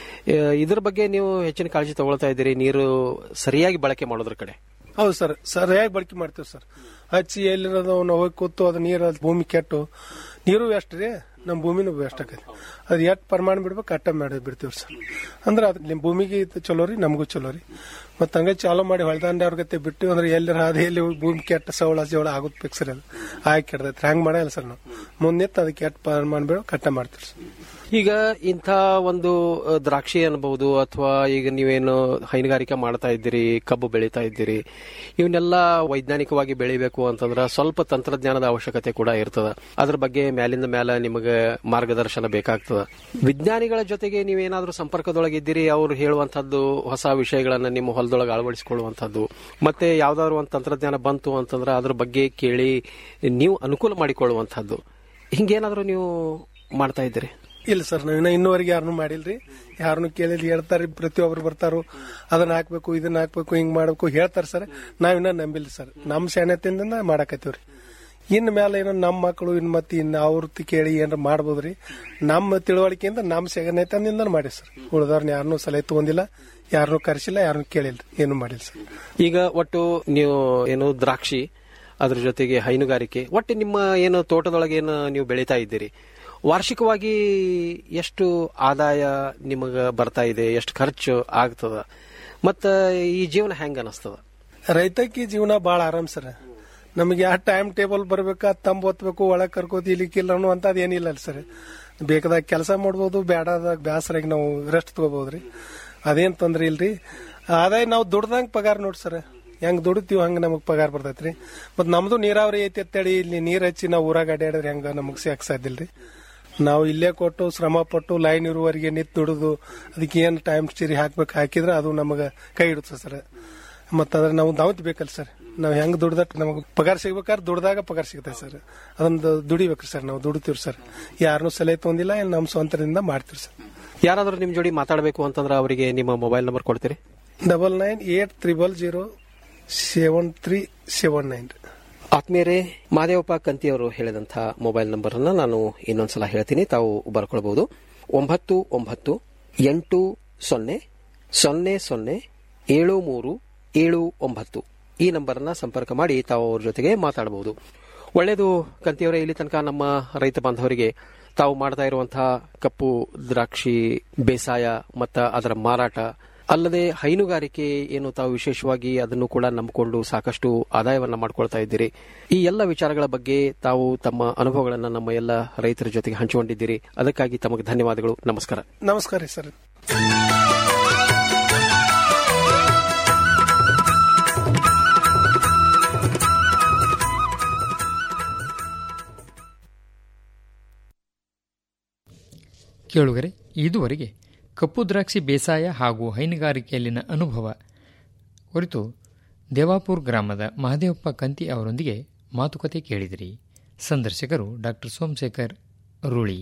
ಇದ್ರ ಬಗ್ಗೆ ನೀವು ಹೆಚ್ಚಿನ ಕಾಳಜಿ ತಗೊಳ್ತಾ ಇದ್ದೀರಿ ನೀರು ಸರಿಯಾಗಿ ಬಳಕೆ ಮಾಡೋದ್ರ ಕಡೆ ಹೌದು ಸರ್ ಸರಿಯಾಗಿ ಬಳಕೆ ಮಾಡ್ತೀವಿ ಸರ್ ಹಚ್ಚಿ ಎಲ್ಲಿರೋದು ನಾವು ಹೋಗಿ ಕೂತು ಅದು ನೀರು ಅದು ಭೂಮಿ ಕೆಟ್ಟು ನೀರು ವೇಸ್ಟ್ ರೀ ನಮ್ಮ ಭೂಮಿನೂ ವೇಸ್ಟ್ ಆಗೈತಿ ಅದು ಎಷ್ಟು ಪ್ರಮಾಣ ಬಿಡ್ಬೇಕು ಅಟ್ಟ ಮಾಡಿ ಬಿಡ್ತೀವಿ ಸರ್ ಅಂದ್ರೆ ಅದು ನಿಮ್ಮ ಭೂಮಿಗೆ ಇದು ಚಲೋ ರೀ ನಮಗೂ ಚಲೋ ರೀ ಮತ್ತೆ ಹಂಗೆ ಚಾಲೂ ಮಾಡಿ ಹೊಳ್ದಾಂಡೆ ಅವ್ರ ಗತೆ ಬಿಟ್ಟು ಅಂದ್ರೆ ಎಲ್ಲರ ಅದೇ ಎಲ್ಲಿ ಹೋಗಿ ಭೂಮಿ ಕೆಟ್ಟ ಸವಳ ಜವಳ ಆಗುತ್ತೆ ಬೇಕು ಸರ್ ಅದು ಆಗಿ ಕೆಡ್ದೈತ್ರಿ ಹಂಗೆ ಮಾಡಲ್ಲ ಸರ್ ನಾವು ಮುಂದಿತ್ತು ಅದಕ್ಕೆ ಎಷ್ಟು ಪ್ರಮಾಣ ಬಿಡೋ ಕಟ್ಟ ಮಾಡ್ತೀವಿ ಸರ್ ಈಗ ಇಂಥ ಒಂದು ಅ, ದ್ರಾಕ್ಷಿ ಅನ್ಬಹುದು ಅಥವಾ ಈಗ ನೀವೇನು ಹೈನುಗಾರಿಕೆ ಮಾಡ್ತಾ ಇದ್ದೀರಿ ಕಬ್ಬು ಬೆಳೀತಾ ಇದ್ದೀರಿ ಇವನ್ನೆಲ್ಲ ವೈಜ್ಞಾನಿಕವಾಗಿ ಬೆಳಿಬೇಕು ಅಂತಂದ್ರ ಸ್ವಲ್ಪ ತಂತ್ರಜ್ಞಾನದ ಅವಶ್ಯಕತೆ ಕೂಡ ಇರ್ತದ ಅದ್ರ ಬಗ್ಗೆ ಮ್ಯಾಲಿಂದ ಮ್ಯಾಲ ನಿಮಗೆ ಮಾರ್ಗದರ್ಶನ ಬೇಕಾಗ್ತದ ವಿಜ್ಞಾನಿಗಳ ಜೊತೆಗೆ ನೀವೇನಾದ್ರೂ ಸಂಪರ್ಕದೊಳಗಿದ್ದೀರಿ ಅವ್ರು ಹೇಳುವಂತದ್ದು ಹೊಸ ವಿಷಯಗಳನ್ನ ನಿಮ್ಮ ಹೊಲದೊಳಗೆ ಅಳವಡಿಸಿಕೊಳ್ಳುವಂತದ್ದು ಮತ್ತೆ ಯಾವ್ದಾದ್ರು ಒಂದು ತಂತ್ರಜ್ಞಾನ ಬಂತು ಅಂತಂದ್ರೆ ಅದ್ರ ಬಗ್ಗೆ ಕೇಳಿ ನೀವು ಅನುಕೂಲ ಮಾಡಿಕೊಳ್ಳುವಂತದ್ದು ಹಿಂಗೇನಾದ್ರೂ ನೀವು ಮಾಡ್ತಾ ಇದ್ದೀರಿ ಇಲ್ಲ ಸರ್ ನಾವಿನ್ನ ಇನ್ನೂವರೆಗೆ ಯಾರನ್ನೂ ಮಾಡಿಲ್ರಿ ಯಾರನ್ನು ಕೇಳಿಲ್ಲ ಹೇಳ್ತಾರೆ ಪ್ರತಿಯೊಬ್ರು ಬರ್ತಾರು ಅದನ್ನ ಹಾಕ್ಬೇಕು ಇದನ್ನ ಹಾಕ್ಬೇಕು ಹಿಂಗ್ ಮಾಡ್ಬೇಕು ಹೇಳ್ತಾರೆ ಸರ್ ನಾವಿನ್ನ ನಂಬಿಲ್ಲ ಸರ್ ನಮ್ಮ ಶಾಣೆತಿಂದ ಮಾಡಾಕತ್ತೀವ್ರಿ ಇನ್ ಮೇಲೆ ಏನೋ ನಮ್ಮ ಮಕ್ಕಳು ಇನ್ ಮತ್ತೆ ಇನ್ ಅವ್ರ ಕೇಳಿ ಏನಾರ ಮಾಡ್ಬೋದ್ರಿ ನಮ್ಮ ತಿಳುವಳಿಕೆಯಿಂದ ನಮ್ಮ ಸೆಗನೆತನದಿಂದ ಮಾಡಿ ಸರ್ ಉಳಿದವ್ರನ್ನ ಯಾರನ್ನೂ ಸಲಹೆ ತಗೊಂಡಿಲ್ಲ ಯಾರನ್ನೂ ಕರೆಸಿಲ್ಲ ಯಾರನ್ನೂ ಕೇಳಿಲ್ಲ ಏನು ಮಾಡಿಲ್ಲ ಸರ್ ಈಗ ಒಟ್ಟು ನೀವು ಏನು ದ್ರಾಕ್ಷಿ ಅದ್ರ ಜೊತೆಗೆ ಹೈನುಗಾರಿಕೆ ಒಟ್ಟು ನಿಮ್ಮ ಏನು ತೋಟದೊಳಗೆ ಏನು ನೀವು ಬೆಳೀತಾ ಇದ್ದೀರಿ ವಾರ್ಷಿಕವಾಗಿ ಎಷ್ಟು ಆದಾಯ ನಿಮಗ ಬರ್ತಾ ಇದೆ ಎಷ್ಟು ಖರ್ಚು ಆಗ್ತದ ಮತ್ತ ಈ ಜೀವನ ಹೆಂಗ ಅನಸ್ತದ ರೈತಕ್ಕೆ ಜೀವನ ಬಾಳ ಆರಾಮ್ ಸರ್ ನಮಗೆ ಯಾವ ಟೈಮ್ ಟೇಬಲ್ ಬರ್ಬೇಕಾ ತಂಬ್ ಒತ್ಬೇಕು ಒಳಗ್ ಕರ್ಕೋತಿ ಇಲಿಕ್ಕಿಲ್ಲ ಅನ್ನೋ ಅಂತದ್ ಏನಿಲ್ಲ ಅಲ್ಲ ಸರ್ ಬೇಕಾದಾಗ ಕೆಲಸ ಮಾಡ್ಬೋದು ಬೇಡಾದಾಗ ಬ್ಯಾಸರಾಗಿ ನಾವು ರೆಸ್ಟ್ ತಗೋಬಹುದ್ರಿ ಅದೇನ್ ತೊಂದ್ರೆ ಇಲ್ರಿ ಆದಾಯ ನಾವು ದುಡ್ದಂಗ್ ಪಗಾರ ನೋಡ್ ಸರ್ ಹೆಂಗ್ ದುಡಿತೀವಿ ಹಂಗ ನಮಗ್ ಪಗಾರ ಬರ್ತೈತ್ರಿ ಮತ್ ನಮ್ದು ನೀರಾವರಿ ಐತಿ ಅಂತೇಳಿ ಇಲ್ಲಿ ನೀರ್ ಹಚ್ಚಿ ನಾವು ಊರಾಗ ಅಡ್ಯಾಡಿದ್ರೆ ಹೆಂಗ ನಮಗ್ ಸಿಗಕ್ ಸಾಧ್ಯ ಇಲ್ರಿ ನಾವು ಇಲ್ಲೇ ಕೊಟ್ಟು ಶ್ರಮ ಪಟ್ಟು ಲೈನ್ ಇರುವವರೆಗೆ ನಿಂತು ದುಡಿದು ಅದಕ್ಕೆ ಏನ್ ಟೈಮ್ ಸ್ಟೀರಿ ಹಾಕ್ಬೇಕು ಹಾಕಿದ್ರೆ ಅದು ನಮಗ ಕೈ ಇಡುತ್ತೆ ಸರ್ ಮತ್ತಂದ್ರೆ ನಾವು ದಾವತ್ ಬೇಕಲ್ಲ ಸರ್ ನಾವು ಹೆಂಗ್ ದುಡ್ದಟ್ ನಮಗೆ ಪಗಾರ ಸಿಗ್ಬೇಕಾದ್ರೆ ದುಡ್ದಾಗ ಪಗಾರ ಸಿಗುತ್ತೆ ಸರ್ ಅದೊಂದು ದುಡಿಬೇಕ್ರಿ ಸರ್ ನಾವು ದುಡಿತೀವಿ ಸರ್ ಯಾರನ್ನೂ ಸಲಹೆ ತೊಂದಿಲ್ಲ ಏನ್ ನಮ್ಮ ಸ್ವಂತದಿಂದ ಮಾಡ್ತೀವಿ ಸರ್ ಯಾರಾದ್ರೂ ನಿಮ್ ಜೋಡಿ ಮಾತಾಡಬೇಕು ಅಂತಂದ್ರೆ ಅವರಿಗೆ ನಿಮ್ಮ ಮೊಬೈಲ್ ನಂಬರ್ ಕೊಡ್ತೀರಿ double nine eight triple zero seven three seven nine ಆತ್ಮೀಯರೇ ಮಾದೇವಪ್ಪ ಕಂತಿ ಅವರು ಹೇಳಿದಂಥ ಮೊಬೈಲ್ ನಂಬರ್ ಅನ್ನ ನಾನು ಇನ್ನೊಂದ್ಸಲ ಹೇಳ್ತೀನಿ ತಾವು ಬರ್ಕೊಳ್ಬಹುದು ಒಂಬತ್ತು ಒಂಬತ್ತು ಎಂಟು ಸೊನ್ನೆ ಸೊನ್ನೆ ಸೊನ್ನೆ ಏಳು ಮೂರು ಏಳು ಒಂಬತ್ತು ಈ ನಂಬರ್ನ ಸಂಪರ್ಕ ಮಾಡಿ ತಾವು ಅವ್ರ ಜೊತೆಗೆ ಮಾತಾಡಬಹುದು ಒಳ್ಳೆಯದು ಕಂತಿಯವರೇ ಇಲ್ಲಿ ತನಕ ನಮ್ಮ ರೈತ ಬಾಂಧವರಿಗೆ ತಾವು ಮಾಡ್ತಾ ಇರುವಂತಹ ಕಪ್ಪು ದ್ರಾಕ್ಷಿ ಬೇಸಾಯ ಮತ್ತು ಅದರ ಮಾರಾಟ ಅಲ್ಲದೆ ಹೈನುಗಾರಿಕೆ ಏನು ತಾವು ವಿಶೇಷವಾಗಿ ಅದನ್ನು ಕೂಡ ನಂಬಿಕೊಂಡು ಸಾಕಷ್ಟು ಆದಾಯವನ್ನ ಮಾಡ್ಕೊಳ್ತಾ ಇದ್ದೀರಿ ಈ ಎಲ್ಲ ವಿಚಾರಗಳ ಬಗ್ಗೆ ತಾವು ತಮ್ಮ ಅನುಭವಗಳನ್ನು ನಮ್ಮ ಎಲ್ಲ ರೈತರ ಜೊತೆಗೆ ಹಂಚಿಕೊಂಡಿದ್ದೀರಿ ಅದಕ್ಕಾಗಿ ತಮಗೆ ಧನ್ಯವಾದಗಳು ನಮಸ್ಕಾರ ನಮಸ್ಕಾರ ರೀ ಸರ್ ಕೇಳುಗರೆ ಇದುವರೆಗೆ ಕಪ್ಪು ದ್ರಾಕ್ಷಿ ಬೇಸಾಯ ಹಾಗೂ ಹೈನುಗಾರಿಕೆಯಲ್ಲಿನ ಅನುಭವ ಕುರಿತು ದೇವಾಪುರ್ ಗ್ರಾಮದ ಮಹದೇವಪ್ಪ ಕಂತಿ ಅವರೊಂದಿಗೆ ಮಾತುಕತೆ ಕೇಳಿದಿರಿ ಸಂದರ್ಶಕರು ಡಾಕ್ಟರ್ ಸೋಮಶೇಖರ್ ರೂಳಿ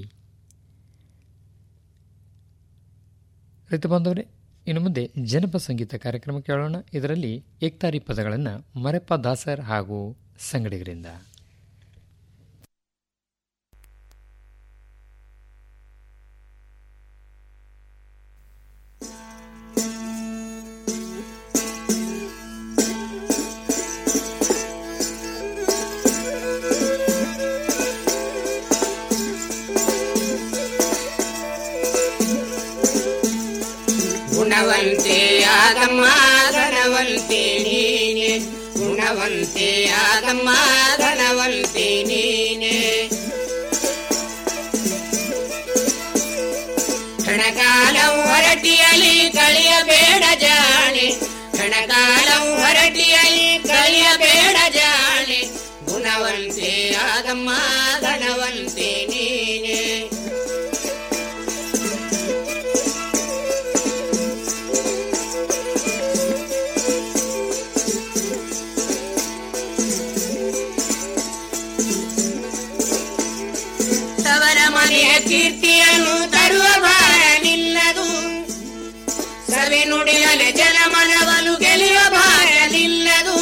ರೈತ ಬಾಂಧವರೇ ಇನ್ನು ಮುಂದೆ ಜನಪದ ಸಂಗೀತ ಕಾರ್ಯಕ್ರಮ ಕೇಳೋಣ ಇದರಲ್ಲಿ ಏಕ್ತಾರಿ ಪದಗಳನ್ನು ಮರೆಪ್ಪ ದಾಸರ್ ಹಾಗೂ ಸಂಗಡಿಗರಿಂದ ಗುಣವಂತೆ ಆಗಮ್ಮ ಧನವಂತೆ ನೀನೆ ಗುಣವಂತೆ ಆಗಮ್ಮ ಧನವಂತೆ ನೀನೆ ಕ್ಷಣಕಾಲಂ ಹೊರಟಿಯಲಿ ಕಳಿಯಬೇಡ ಜಾಣೆ ಕ್ಷಣಕಾಲಂ ಹೊರಟಿಯಲಿ ಕಳಿಯಬೇಡ ಜಾಣೆ ಗುಣವಂತೆ ಆಗಮ್ಮ ಧನವಂತೆ ನೀನೆ ತವರ ಮನೆಯ ಕೀರ್ತಿಯನ್ನು ತರುವ ಭಾರ ನಿಲ್ಲದು ಸವಿ ನುಡಿಯಲೆ ಜನಮನವನ್ನು ಗೆಲ್ಲುವ ಭಾರ ನಿಲ್ಲದು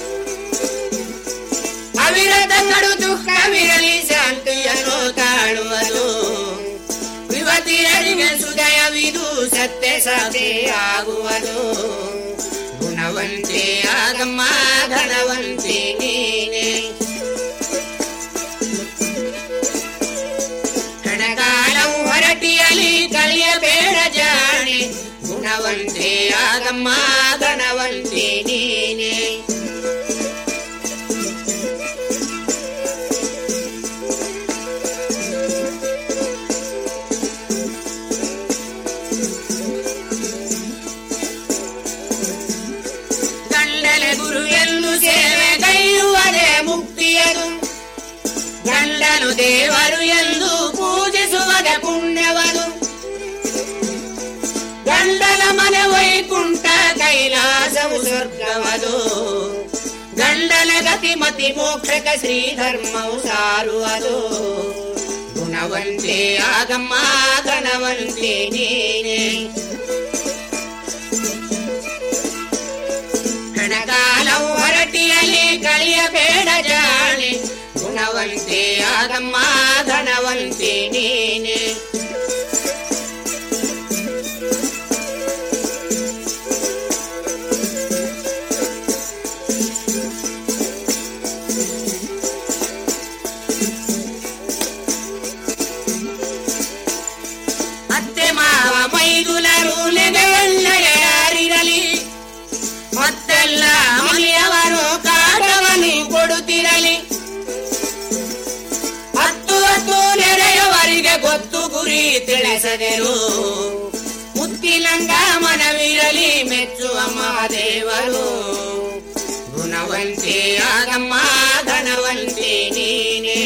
ಅವಿರತ ಕಡು ದುಃಖವಿರಲಿ ಶಾಂತಿಯನ್ನು ಕಾಣುವುದು ಯುವತಿಯರಿಗೆ ಸುದಯವಿದು ಸತ್ಯ ಸಾಕ್ಷಿಯಾಗುವುದು ಗುಣವಂತೆ ಆಗಮ್ಮ ಧನವಂತೆ ನೀನೆ ಕ್ಷಣಕಾಲಂ ಹೊರಟಿಯಲಿ ಕಳಿಯಬೇಡ ಜಾಣೆ ಗುಣವಂತೆ ಆಗಮ್ಮ ಧನವಂತೆ ನೀನೆ ಗಂಡಲೆ ಗುರು ಎಂದು ಸೇವೆ ಕೈಯುವುದೇ ಮುಕ್ತಿಯದು ಗಂಡನು ದೇವರು ಎಂದು ಪೂಜಿಸುವುದೇ ಪುಣ್ಯವದು ಗಂಡನ ಮನೆ ವೈಕುಂಠ ಕೈಲಾಸವು ಸ್ವರ್ಗವದು ಗಂಡನ ಗತಿಮತಿ ಮೋಕ್ಷಕ ಶ್ರೀಧರ್ಮವು ಸಾರುವುದು ಗುಣವಂತೆ ಆಗಮ್ಮ ಗಣವಂತೆ ನೀನೆ ಕ್ಷಣಕಾಲವು ಹೊರಟಿಯಲ್ಲಿ ಕಳಿಯಬೇಡ ಜಾಣೆ ಗುಣವಂತೆ ಆಗಮ್ಮ ಧನವಂತೆ ನೀನೆ ಅತ್ತೆ ಮಾವ ಮೈದುನರು ನೆಗೆಯೊಳ್ಳೆಯಾರಿರಲಿ ಮತ್ತೆಲ್ಲ ಮನೆಯವರು ಕಾಟವನ್ನು ಕೊಡುತ್ತಿರಲಿ ಹತ್ತು ಹತ್ತು ನೆರೆಯವರಿಗೆ ಗೊತ್ತು ಗುರಿ ತಿಳಿಸದರು ಮುತ್ತಿಲಂಗ ಮನವಿರಲಿ ಮೆಚ್ಚುವ ಮಹಾದೇವರು ಗುಣವಂತೆ ಆಗಮ್ಮ ಧನವಂತೆ ನೀನೆ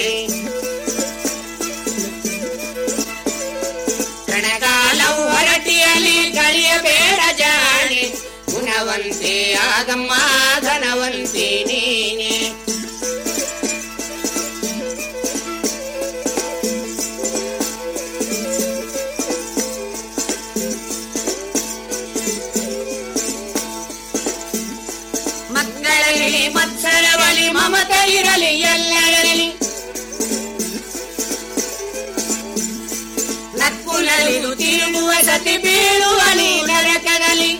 ಕ್ಷಣಕಾಲವು ಹೊರಟಿಯಲಿ ಕಳಿಯಬೇಡ ಜಾಣೆ ಗುಣವಂತೆ ಆಗಮ್ಮ ಧನವಂತೆ ನೀನೆ ಮಕ್ಕಳಲ್ಲಿ ಮತ್ಸರವಲಿ ಮಮತ ಇರಲಿ ಎಲ್ಲರಲ್ಲಿ ನಕ್ಕುಲಲಿದು ತಿರುಗುವ ಸತಿ ಬೀಳುವಲಿ ನರಕದಲ್ಲಿ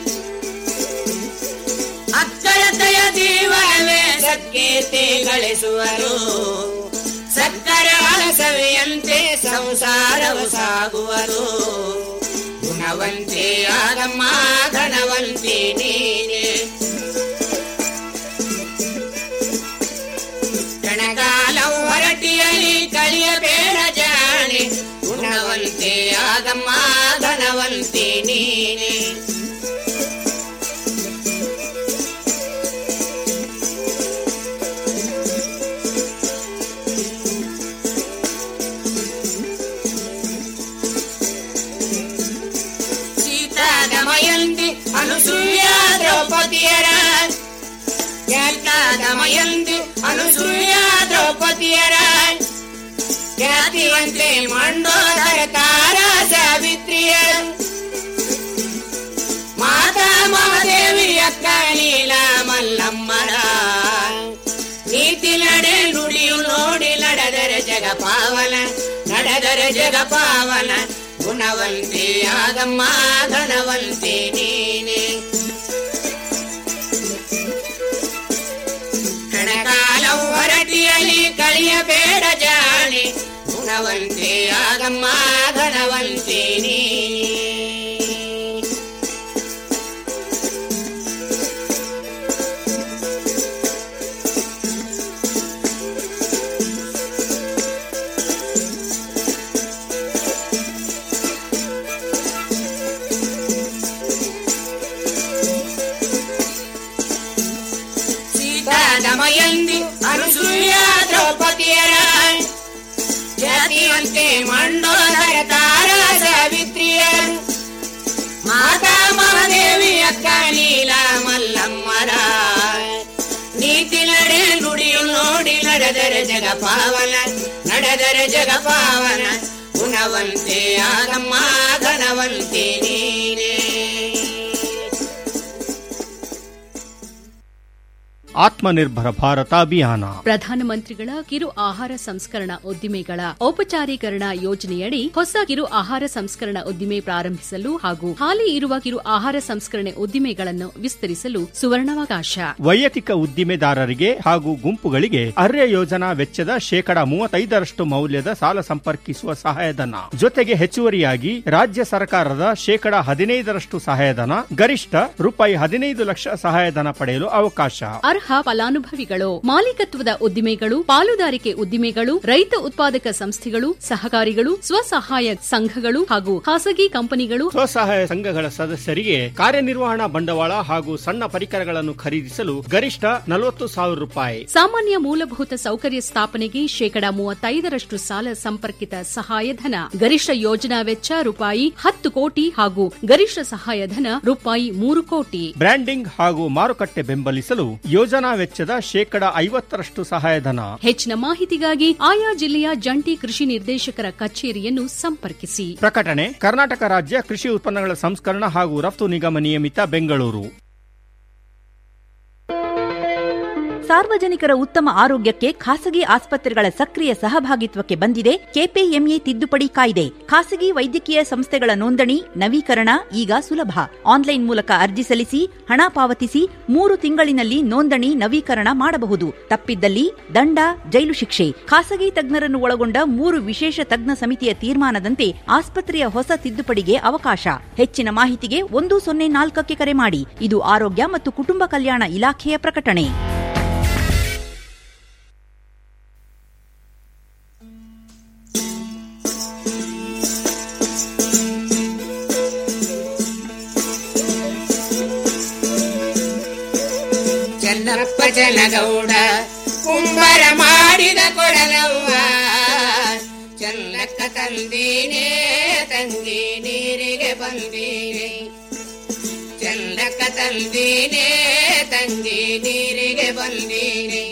ಅಕ್ಕಳತೆಯ ಜೀವನವೇ ಸತ್ಕೀರ್ತಿ ಗಳಿಸುವರು ಸಕ್ಕರ ಅಳಸವೆಯಂತೆ ಸಂಸಾರವು ಸಾಗುವರು ಗುಣವಂತೆ ಆಗಮ್ಮ ಧನವಂತೆ ನೀನೆ ಕ್ಷಣಕಾಲವು ಹೊರಟಿಯಲಿ ಕಳಿಯಬೇಡ ಜಾಣೆ ಗುಣವಂತೆ ಆಗಮ್ಮ ಧನವಂತೆ ನೀನೆ ದಮಯಂತಿ ಅನುಸೂಯ ದ್ರೌಪದಿಯರ ಖ್ಯಾತಿವಂತೆ ಮಂಡೋದರ ತಾರ ಸಾವಿತ್ರಿಯ ಮಾತಾ ಮಹಾದೇವಿ ಅಕ್ಕ ಲೀಲ ಮಲ್ಲಮ್ಮರ ನೀತಿ ನಡೆ ನುಡಿಯು ನೋಡಿ ನಡೆದರೆ ಜಗ ಪಾವನ ನಡೆದರೆ ಜಗ ಪಾವನ ಗುಣವಂತಿ ಆಗಮ್ಮ ಧನವಂತಿ ನೀನೆ ಕಣಕಾಲ ಹೊರಟಿಯಲಿ ಕಳಿಯಬೇಡ ಜಾಣಿ ಗುಣವಂತಿ ಆಗಮ್ಮ ಧನವಂತಿ ನೀನೆ ಸೀತಾ ದಮಯಂತಿ ಅನುಸೂಯ ದ್ರೌಪದಿಯರ ಖ್ಯಾತಿವಂತೆ ಮಂಡೋದರ ತಾರ ಸಾವಿತ್ರಿಯ ಮಾತಾ ಮಹಾದೇವಿ ಅಕ್ಕ ಲೀಲ ಮಲ್ಲಮ್ಮರ ನೀತಿ ನಡೆ ನುಡಿಯು ನೋಡಿ ನಡೆದರೆ ಜಗ ಪಾವನ ನಡೆದರೆ ಜಗ ಪಾವನ ಗುಣವಂತೆ ಆಗಮ್ಮ ಘನವಂತೆ ನೀನೇ ಆತ್ಮನಿರ್ಭರ ಭಾರತ ಅಭಿಯಾನ ಪ್ರಧಾನಮಂತ್ರಿಗಳ ಕಿರು ಆಹಾರ ಸಂಸ್ಕರಣಾ ಉದ್ದಿಮೆಗಳ ಔಪಚಾರೀಕರಣ ಯೋಜನೆಯಡಿ ಹೊಸ ಕಿರು ಆಹಾರ ಸಂಸ್ಕರಣಾ ಉದ್ದಿಮೆ ಪ್ರಾರಂಭಿಸಲು ಹಾಗೂ ಹಾಲಿ ಇರುವ ಕಿರು ಆಹಾರ ಸಂಸ್ಕರಣೆ ಉದ್ದಿಮೆಗಳನ್ನು ವಿಸ್ತರಿಸಲು ಸುವರ್ಣಾವಕಾಶ ವೈಯಕ್ತಿಕ ಉದ್ದಿಮೆದಾರರಿಗೆ ಹಾಗೂ ಗುಂಪುಗಳಿಗೆ ಅರ್ಯ ಯೋಜನಾ ವೆಚ್ಚದ ಶೇಕಡ ಮೂವತ್ತೈದರಷ್ಟು ಮೌಲ್ಯದ ಸಾಲ ಸಂಪರ್ಕಿಸುವ ಸಹಾಯಧನ ಜೊತೆಗೆ ಹೆಚ್ಚುವರಿಯಾಗಿ ರಾಜ್ಯ ಸರ್ಕಾರದ ಶೇಕಡ ಹದಿನೈದರಷ್ಟು ಸಹಾಯಧನ ಗರಿಷ್ಠ ರೂಪಾಯಿ ಹದಿನೈದು ಲಕ್ಷ ಸಹಾಯಧನ ಪಡೆಯಲು ಅವಕಾಶ ಅರ್ಹ ಫಲಾನುಭವಿಗಳು ಮಾಲೀಕತ್ವದ ಉದ್ದಿಮೆಗಳು ಪಾಲುದಾರಿಕೆ ಉದ್ದಿಮೆಗಳು ರೈತ ಉತ್ಪಾದಕ ಸಂಸ್ಥೆಗಳು ಸಹಕಾರಿಗಳು ಸ್ವಸಹಾಯ ಸಂಘಗಳು ಹಾಗೂ ಖಾಸಗಿ ಕಂಪನಿಗಳು ಸ್ವಸಹಾಯ ಸಂಘಗಳ ಸದಸ್ಯರಿಗೆ ಕಾರ್ಯನಿರ್ವಹಣಾ ಬಂಡವಾಳ ಹಾಗೂ ಸಣ್ಣ ಪರಿಕರಗಳನ್ನು ಖರೀದಿಸಲು ಗರಿಷ್ಠ ನಲವತ್ತು ಸಾವಿರ ರೂಪಾಯಿ ಸಾಮಾನ್ಯ ಮೂಲಭೂತ ಸೌಕರ್ಯ ಸ್ಥಾಪನೆಗೆ ಶೇಕಡ ಮೂವತ್ತೈದರಷ್ಟು ಸಾಲ ಸಂಪರ್ಕಿತ ಸಹಾಯಧನ ಗರಿಷ್ಠ ಯೋಜನಾ ವೆಚ್ಚ ರೂಪಾಯಿ ಹತ್ತು ಕೋಟಿ ಹಾಗೂ ಗರಿಷ್ಠ ಸಹಾಯಧನ ರೂಪಾಯಿ ಮೂರು ಕೋಟಿ ಬ್ರ್ಯಾಂಡಿಂಗ್ ಹಾಗೂ ಮಾರುಕಟ್ಟೆ ಬೆಂಬಲಿಸಲು ಯೋಜನಾ ವೆಚ್ಚದ ಶೇಕಡ ಐವತ್ತರಷ್ಟು ಸಹಾಯಧನ ಹೆಚ್ಚಿನ ಮಾಹಿತಿಗಾಗಿ ಆಯಾ ಜಿಲ್ಲೆಯ ಜಂಟಿ ಕೃಷಿ ನಿರ್ದೇಶಕರ ಕಚೇರಿಯನ್ನು ಸಂಪರ್ಕಿಸಿ ಪ್ರಕಟಣೆ ಕರ್ನಾಟಕ ರಾಜ್ಯ ಕೃಷಿ ಉತ್ಪನ್ನಗಳ ಸಂಸ್ಕರಣ ಹಾಗೂ ರಫ್ತು ನಿಗಮ ನಿಯಮಿತ ಬೆಂಗಳೂರು ಸಾರ್ವಜನಿಕರ ಉತ್ತಮ ಆರೋಗ್ಯಕ್ಕೆ ಖಾಸಗಿ ಆಸ್ಪತ್ರೆಗಳ ಸಕ್ರಿಯ ಸಹಭಾಗಿತ್ವಕ್ಕೆ ಬಂದಿದೆ ಕೆಪಿಎಂಇ ತಿದ್ದುಪಡಿ ಕಾಯ್ದೆ ಖಾಸಗಿ ವೈದ್ಯಕೀಯ ಸಂಸ್ಥೆಗಳ ನೋಂದಣಿ ನವೀಕರಣ ಈಗ ಸುಲಭ ಆನ್ಲೈನ್ ಮೂಲಕ ಅರ್ಜಿ ಸಲ್ಲಿಸಿ ಹಣ ಪಾವತಿಸಿ ಮೂರು ತಿಂಗಳಿನಲ್ಲಿ ನೋಂದಣಿ ನವೀಕರಣ ಮಾಡಬಹುದು ತಪ್ಪಿದ್ದಲ್ಲಿ ದಂಡ ಜೈಲು ಶಿಕ್ಷೆ ಖಾಸಗಿ ತಜ್ಞರನ್ನು ಒಳಗೊಂಡ ಮೂರು ವಿಶೇಷ ತಜ್ಞ ಸಮಿತಿಯ ತೀರ್ಮಾನದಂತೆ ಆಸ್ಪತ್ರೆಯ ಹೊಸ ತಿದ್ದುಪಡಿಗೆ ಅವಕಾಶ ಹೆಚ್ಚಿನ ಮಾಹಿತಿಗೆ ಒಂದು ಸೊನ್ನೆ ನಾಲ್ಕಕ್ಕೆ ಕರೆ ಮಾಡಿ ಇದು ಆರೋಗ್ಯ ಮತ್ತು ಕುಟುಂಬ ಕಲ್ಯಾಣ ಇಲಾಖೆಯ ಪ್ರಕಟಣೆ ಚೆನ್ನಪ್ಪ ಜನಗೌಡ ಕುಂಬರ ಮಾಡಿದ ಕೊಡಲವ್ವ ಚೆನ್ನಕ್ಕ ತಂದೀನೇ ತಂಗಿ ನೀರಿಗೆ ಬಂದೀನೆ ಚೆನ್ನಕ್ಕ ತಂದೀನೇ ತಂಗಿ ನೀರಿಗೆ ಬಂದೀನೆ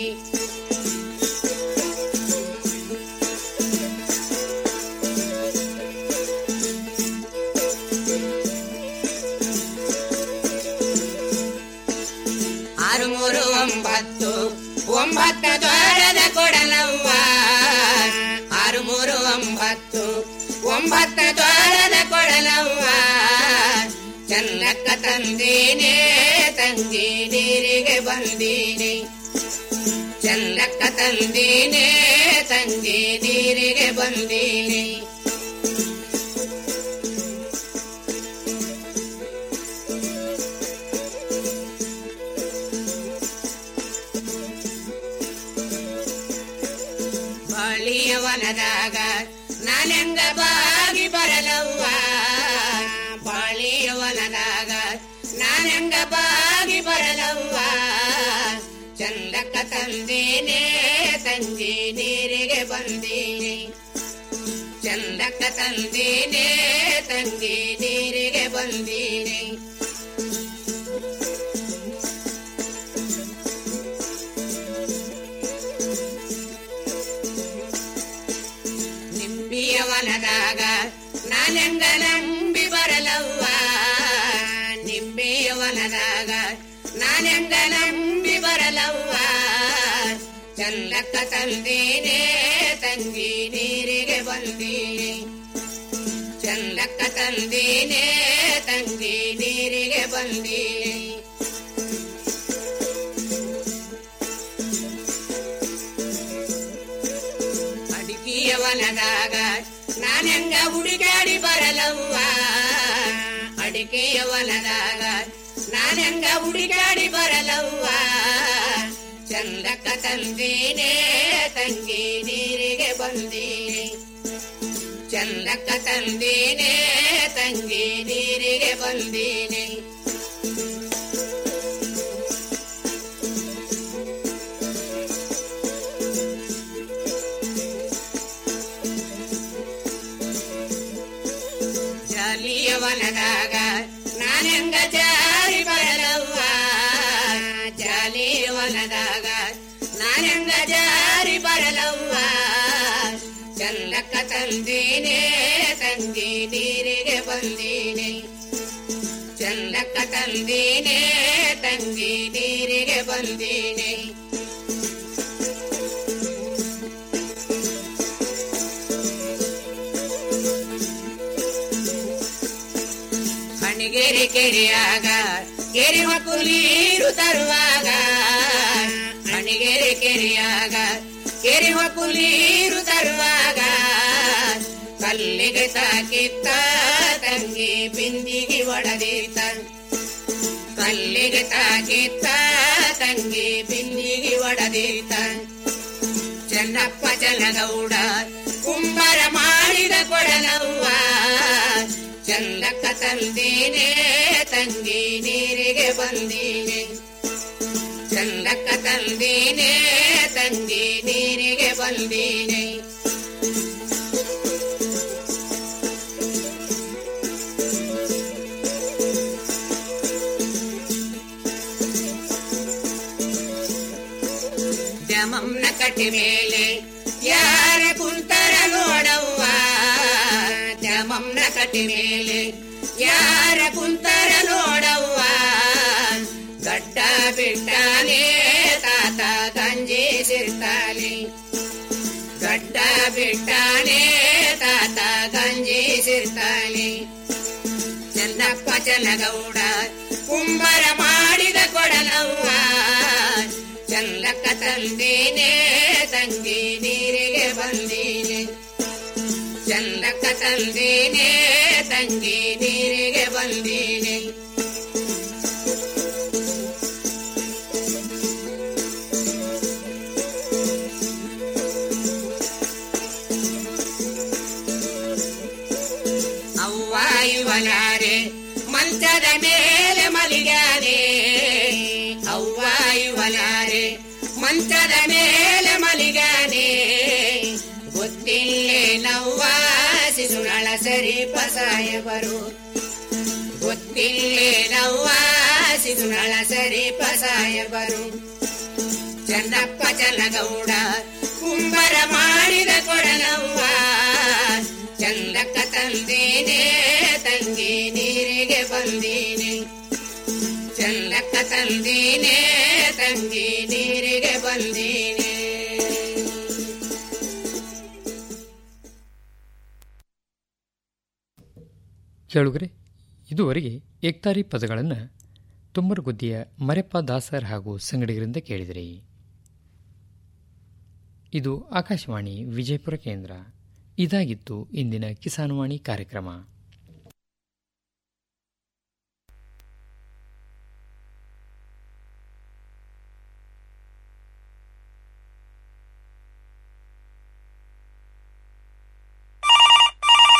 ಆರು ಮೂರು ಒಂಬತ್ತು ಒಂಬತ್ತ ದ್ವಾರದ ಕೊಡಲವ್ವ ಆರು ಮೂರು ಒಂಬತ್ತು ಒಂಬತ್ತ ದ್ವಾರದ ಕೊಡಲವ್ವ ಚೆನ್ನಕ್ಕ ತಂದೀನೇ ತಂಗಿ ನೀರಿಗೆ ಬಂದೀನಿ ಚೆನ್ನಕ್ಕ ತಂದೀನೇ ತಂಗಿ ನೀರಿಗೆ ಬಂದೀನಿ ಬಾಳಿಯ ವನದಾಗ ನಾನೆಂಗ ಬಾಗಿ ಬರಲವ್ವ ಬಾಳಿಯ ವನದಾಗ ನಾನೆಂಗ ಬಾಗಿ ಬರಲವ್ವ ಚಂದಕ್ಕ ತಂದೇನೆ ತಂಗಿ ನೀರಿಗೆ ಬಂದೀನಿ ಚಂದಕ್ಕ ತಂದೇನೆ ತಂಗಿ ನೀರಿಗೆ ಬಂದೀನಿ ವನದಾಗ ನಾನೆಂಗ ನಂಬಿ ಬರಲವ್ವ ಚಂದಕ್ಕ ತಂದೇನೆ ತಂಗಿ ನೀರಿಗೆ ಬಂದೀನಿ ಚಂದಕ್ಕ ತಂದೇನೆ ತಂಗಿ ನೀರಿಗೆ ಬಂದೀನಿ ಅಡಿಕೆಯ ವನದಾಗ ನಾನೆಂಗ ಹುಡುಗಾಡಿ ಬರಲವ್ವ ಅಡಿಕೆಯ ವನದಾಗ ನಾನೆಂಗ ಹುಡುಗಾಡಿ ಬರಲವ್ವ ಚಂದಕ್ಕ ತಂದೇನೆ ತಂಗಿ ನೀರಿಗೆ ಬಂದೀನಿ ಚಂದಕ್ಕ ತಂದೇನೆ ತಂಗಿ ನೀರಿಗೆ ಬಂದೀನಿ ಜಾಲಿಯ ವನದಾಗ ನಾನೆಂಗ ಜಾರಿ ಬರಲವ್ವ ಜಾಲಿಯ ವನದಾಗ ನಾನೆಂಗ ಜಾರಿ ಬರಲವ್ವ ಚಂದಕ್ಕ ತಂದೀನೆ ತಂಗಿ ನೀರಿಗೆ ಬಂದೀನಿ ಚಂದಕ್ಕ ತಂದೀನೆ ತಂಗಿ ನೀರಿಗೆ ಬಂದೀನಿ ಹಣಿಗೆರೆ ಕೆರೆಯಾಗ ಕೆರೆ ಮಕ್ಕಳು ನೀರು ತರುವಾಗ ಹಣಿಗೆರೆ ಕೆರೆಯಾಗ ಕೆರೆ ಮಕ್ಕಳು ನೀರು ತರುವಾಗ ಕಲ್ಲಿಗೆ ತಾಕಿತ್ತ ತಂಗಿ ಬಿಂದಿಗೆ ಒಡೆದಿತ್ತ ಕಲ್ಲಿಗೆ ತಾಕಿತ್ತ ತಂಗಿ ಬಿಂದಿಗೆ ಒಡೆದಿತ್ತ ಚೆನ್ನಪ್ಪ ಚನ್ನಗೌಡ ಕುಂಬರ ಮಾಡಿದ ಕೊಡಲವ್ವ ಚಂದಕ್ಕ ತಂದೀನೆ ತಂಗಿ ನೀರಿಗೆ ಬಂದೀನೆ ಚಂದಕ್ಕ ತಂದೀನೆ ತಂಗಿ ನೀರಿಗೆ ಬಂದೀನೆ ಜಮಂನ ಕಟ್ಟಿ ಮೇಲೆ ಯಾರ ಕುಂತರ ನೋಡವ್ವ ಜಮಂನ ಕಟ್ಟಿ ಮೇಲೆ ಯಾರ ಕುಂತರ ನೋಡವ್ವ ಗಡ್ಡ ಬಿಟ್ಟಾನೆ ತಾತ ಗಂಜಿ ಸಿರ್ತಾನೆ ಗಡ್ಡ ಬಿಟ್ಟಾನೆ ತಾತ ಗಂಜಿ ಸಿರ್ತಾನೆ ಚಂದಪ್ಪ ಚನ್ನಗೌಡ ಕುಂಬರ ಮಾಡಿದ ಕೊಡಲವ್ವ ಚಂದಕ್ಕ ತಂದೀನೆ ತಂಗಿ ನೀರಿಗೆ ಬಂದೀನೆ ಚಂದಕ್ಕ ತಂದೀನೆ ತಂಗಿ ನೀರಿಗೆ ಬಂದೀನೆ ಅವ್ವ ಇವನಾರೆ ಮಂಚದ ಮೇಲೆ ಮಲಿಗಾನೆ ಅವ್ವ ಇವನಾರೆ ಮಂಚದ ಮೇಲೆ ಮಲಿಗಾನೆ ಗೊತ್ತಿಲ್ಲೇ ನವ್ವ ಶಿಶುನಳ ಸರಿ ಪಸಾಯ ಬರು ಗೊತ್ತಿಲ್ಲೇ ನವ್ವ ಶಿಶುನಳ ಸರಿ ಪಸಾಯ ಬರು ಚನ್ನಪ್ಪ ಚನ್ನಗೌಡ ಕುಂಬರ ಮಾಡಿದ ಕೊಡನವ್ವ ಚಂದಕ್ಕ ತಂದೇನೆ ತಂಗಿ ನೀರಿಗೆ ಬಂದೀನಿ ಚಂದಕ್ಕ ತಂದೀನೆ ತಂಗಿ ನೀರಿಗೆ ಬಂದೀನಿ ಕೇಳುಗರೆ ಇದುವರೆಗೆ ಏಕ್ತಾರಿ ಪದಗಳನ್ನು ತುಮ್ಮರಗುದ್ದಿಯ ಮರೆಪ್ಪ ದಾಸರ್ ಹಾಗೂ ಸಂಗಡಿಗರಿಂದ ಕೇಳಿದಿರಿ ಇದು ಆಕಾಶವಾಣಿ ವಿಜಯಪುರ ಕೇಂದ್ರ ಇದಾಗಿತ್ತು ಇಂದಿನ ಕಿಸಾನ್ವಾಣಿ ಕಾರ್ಯಕ್ರಮ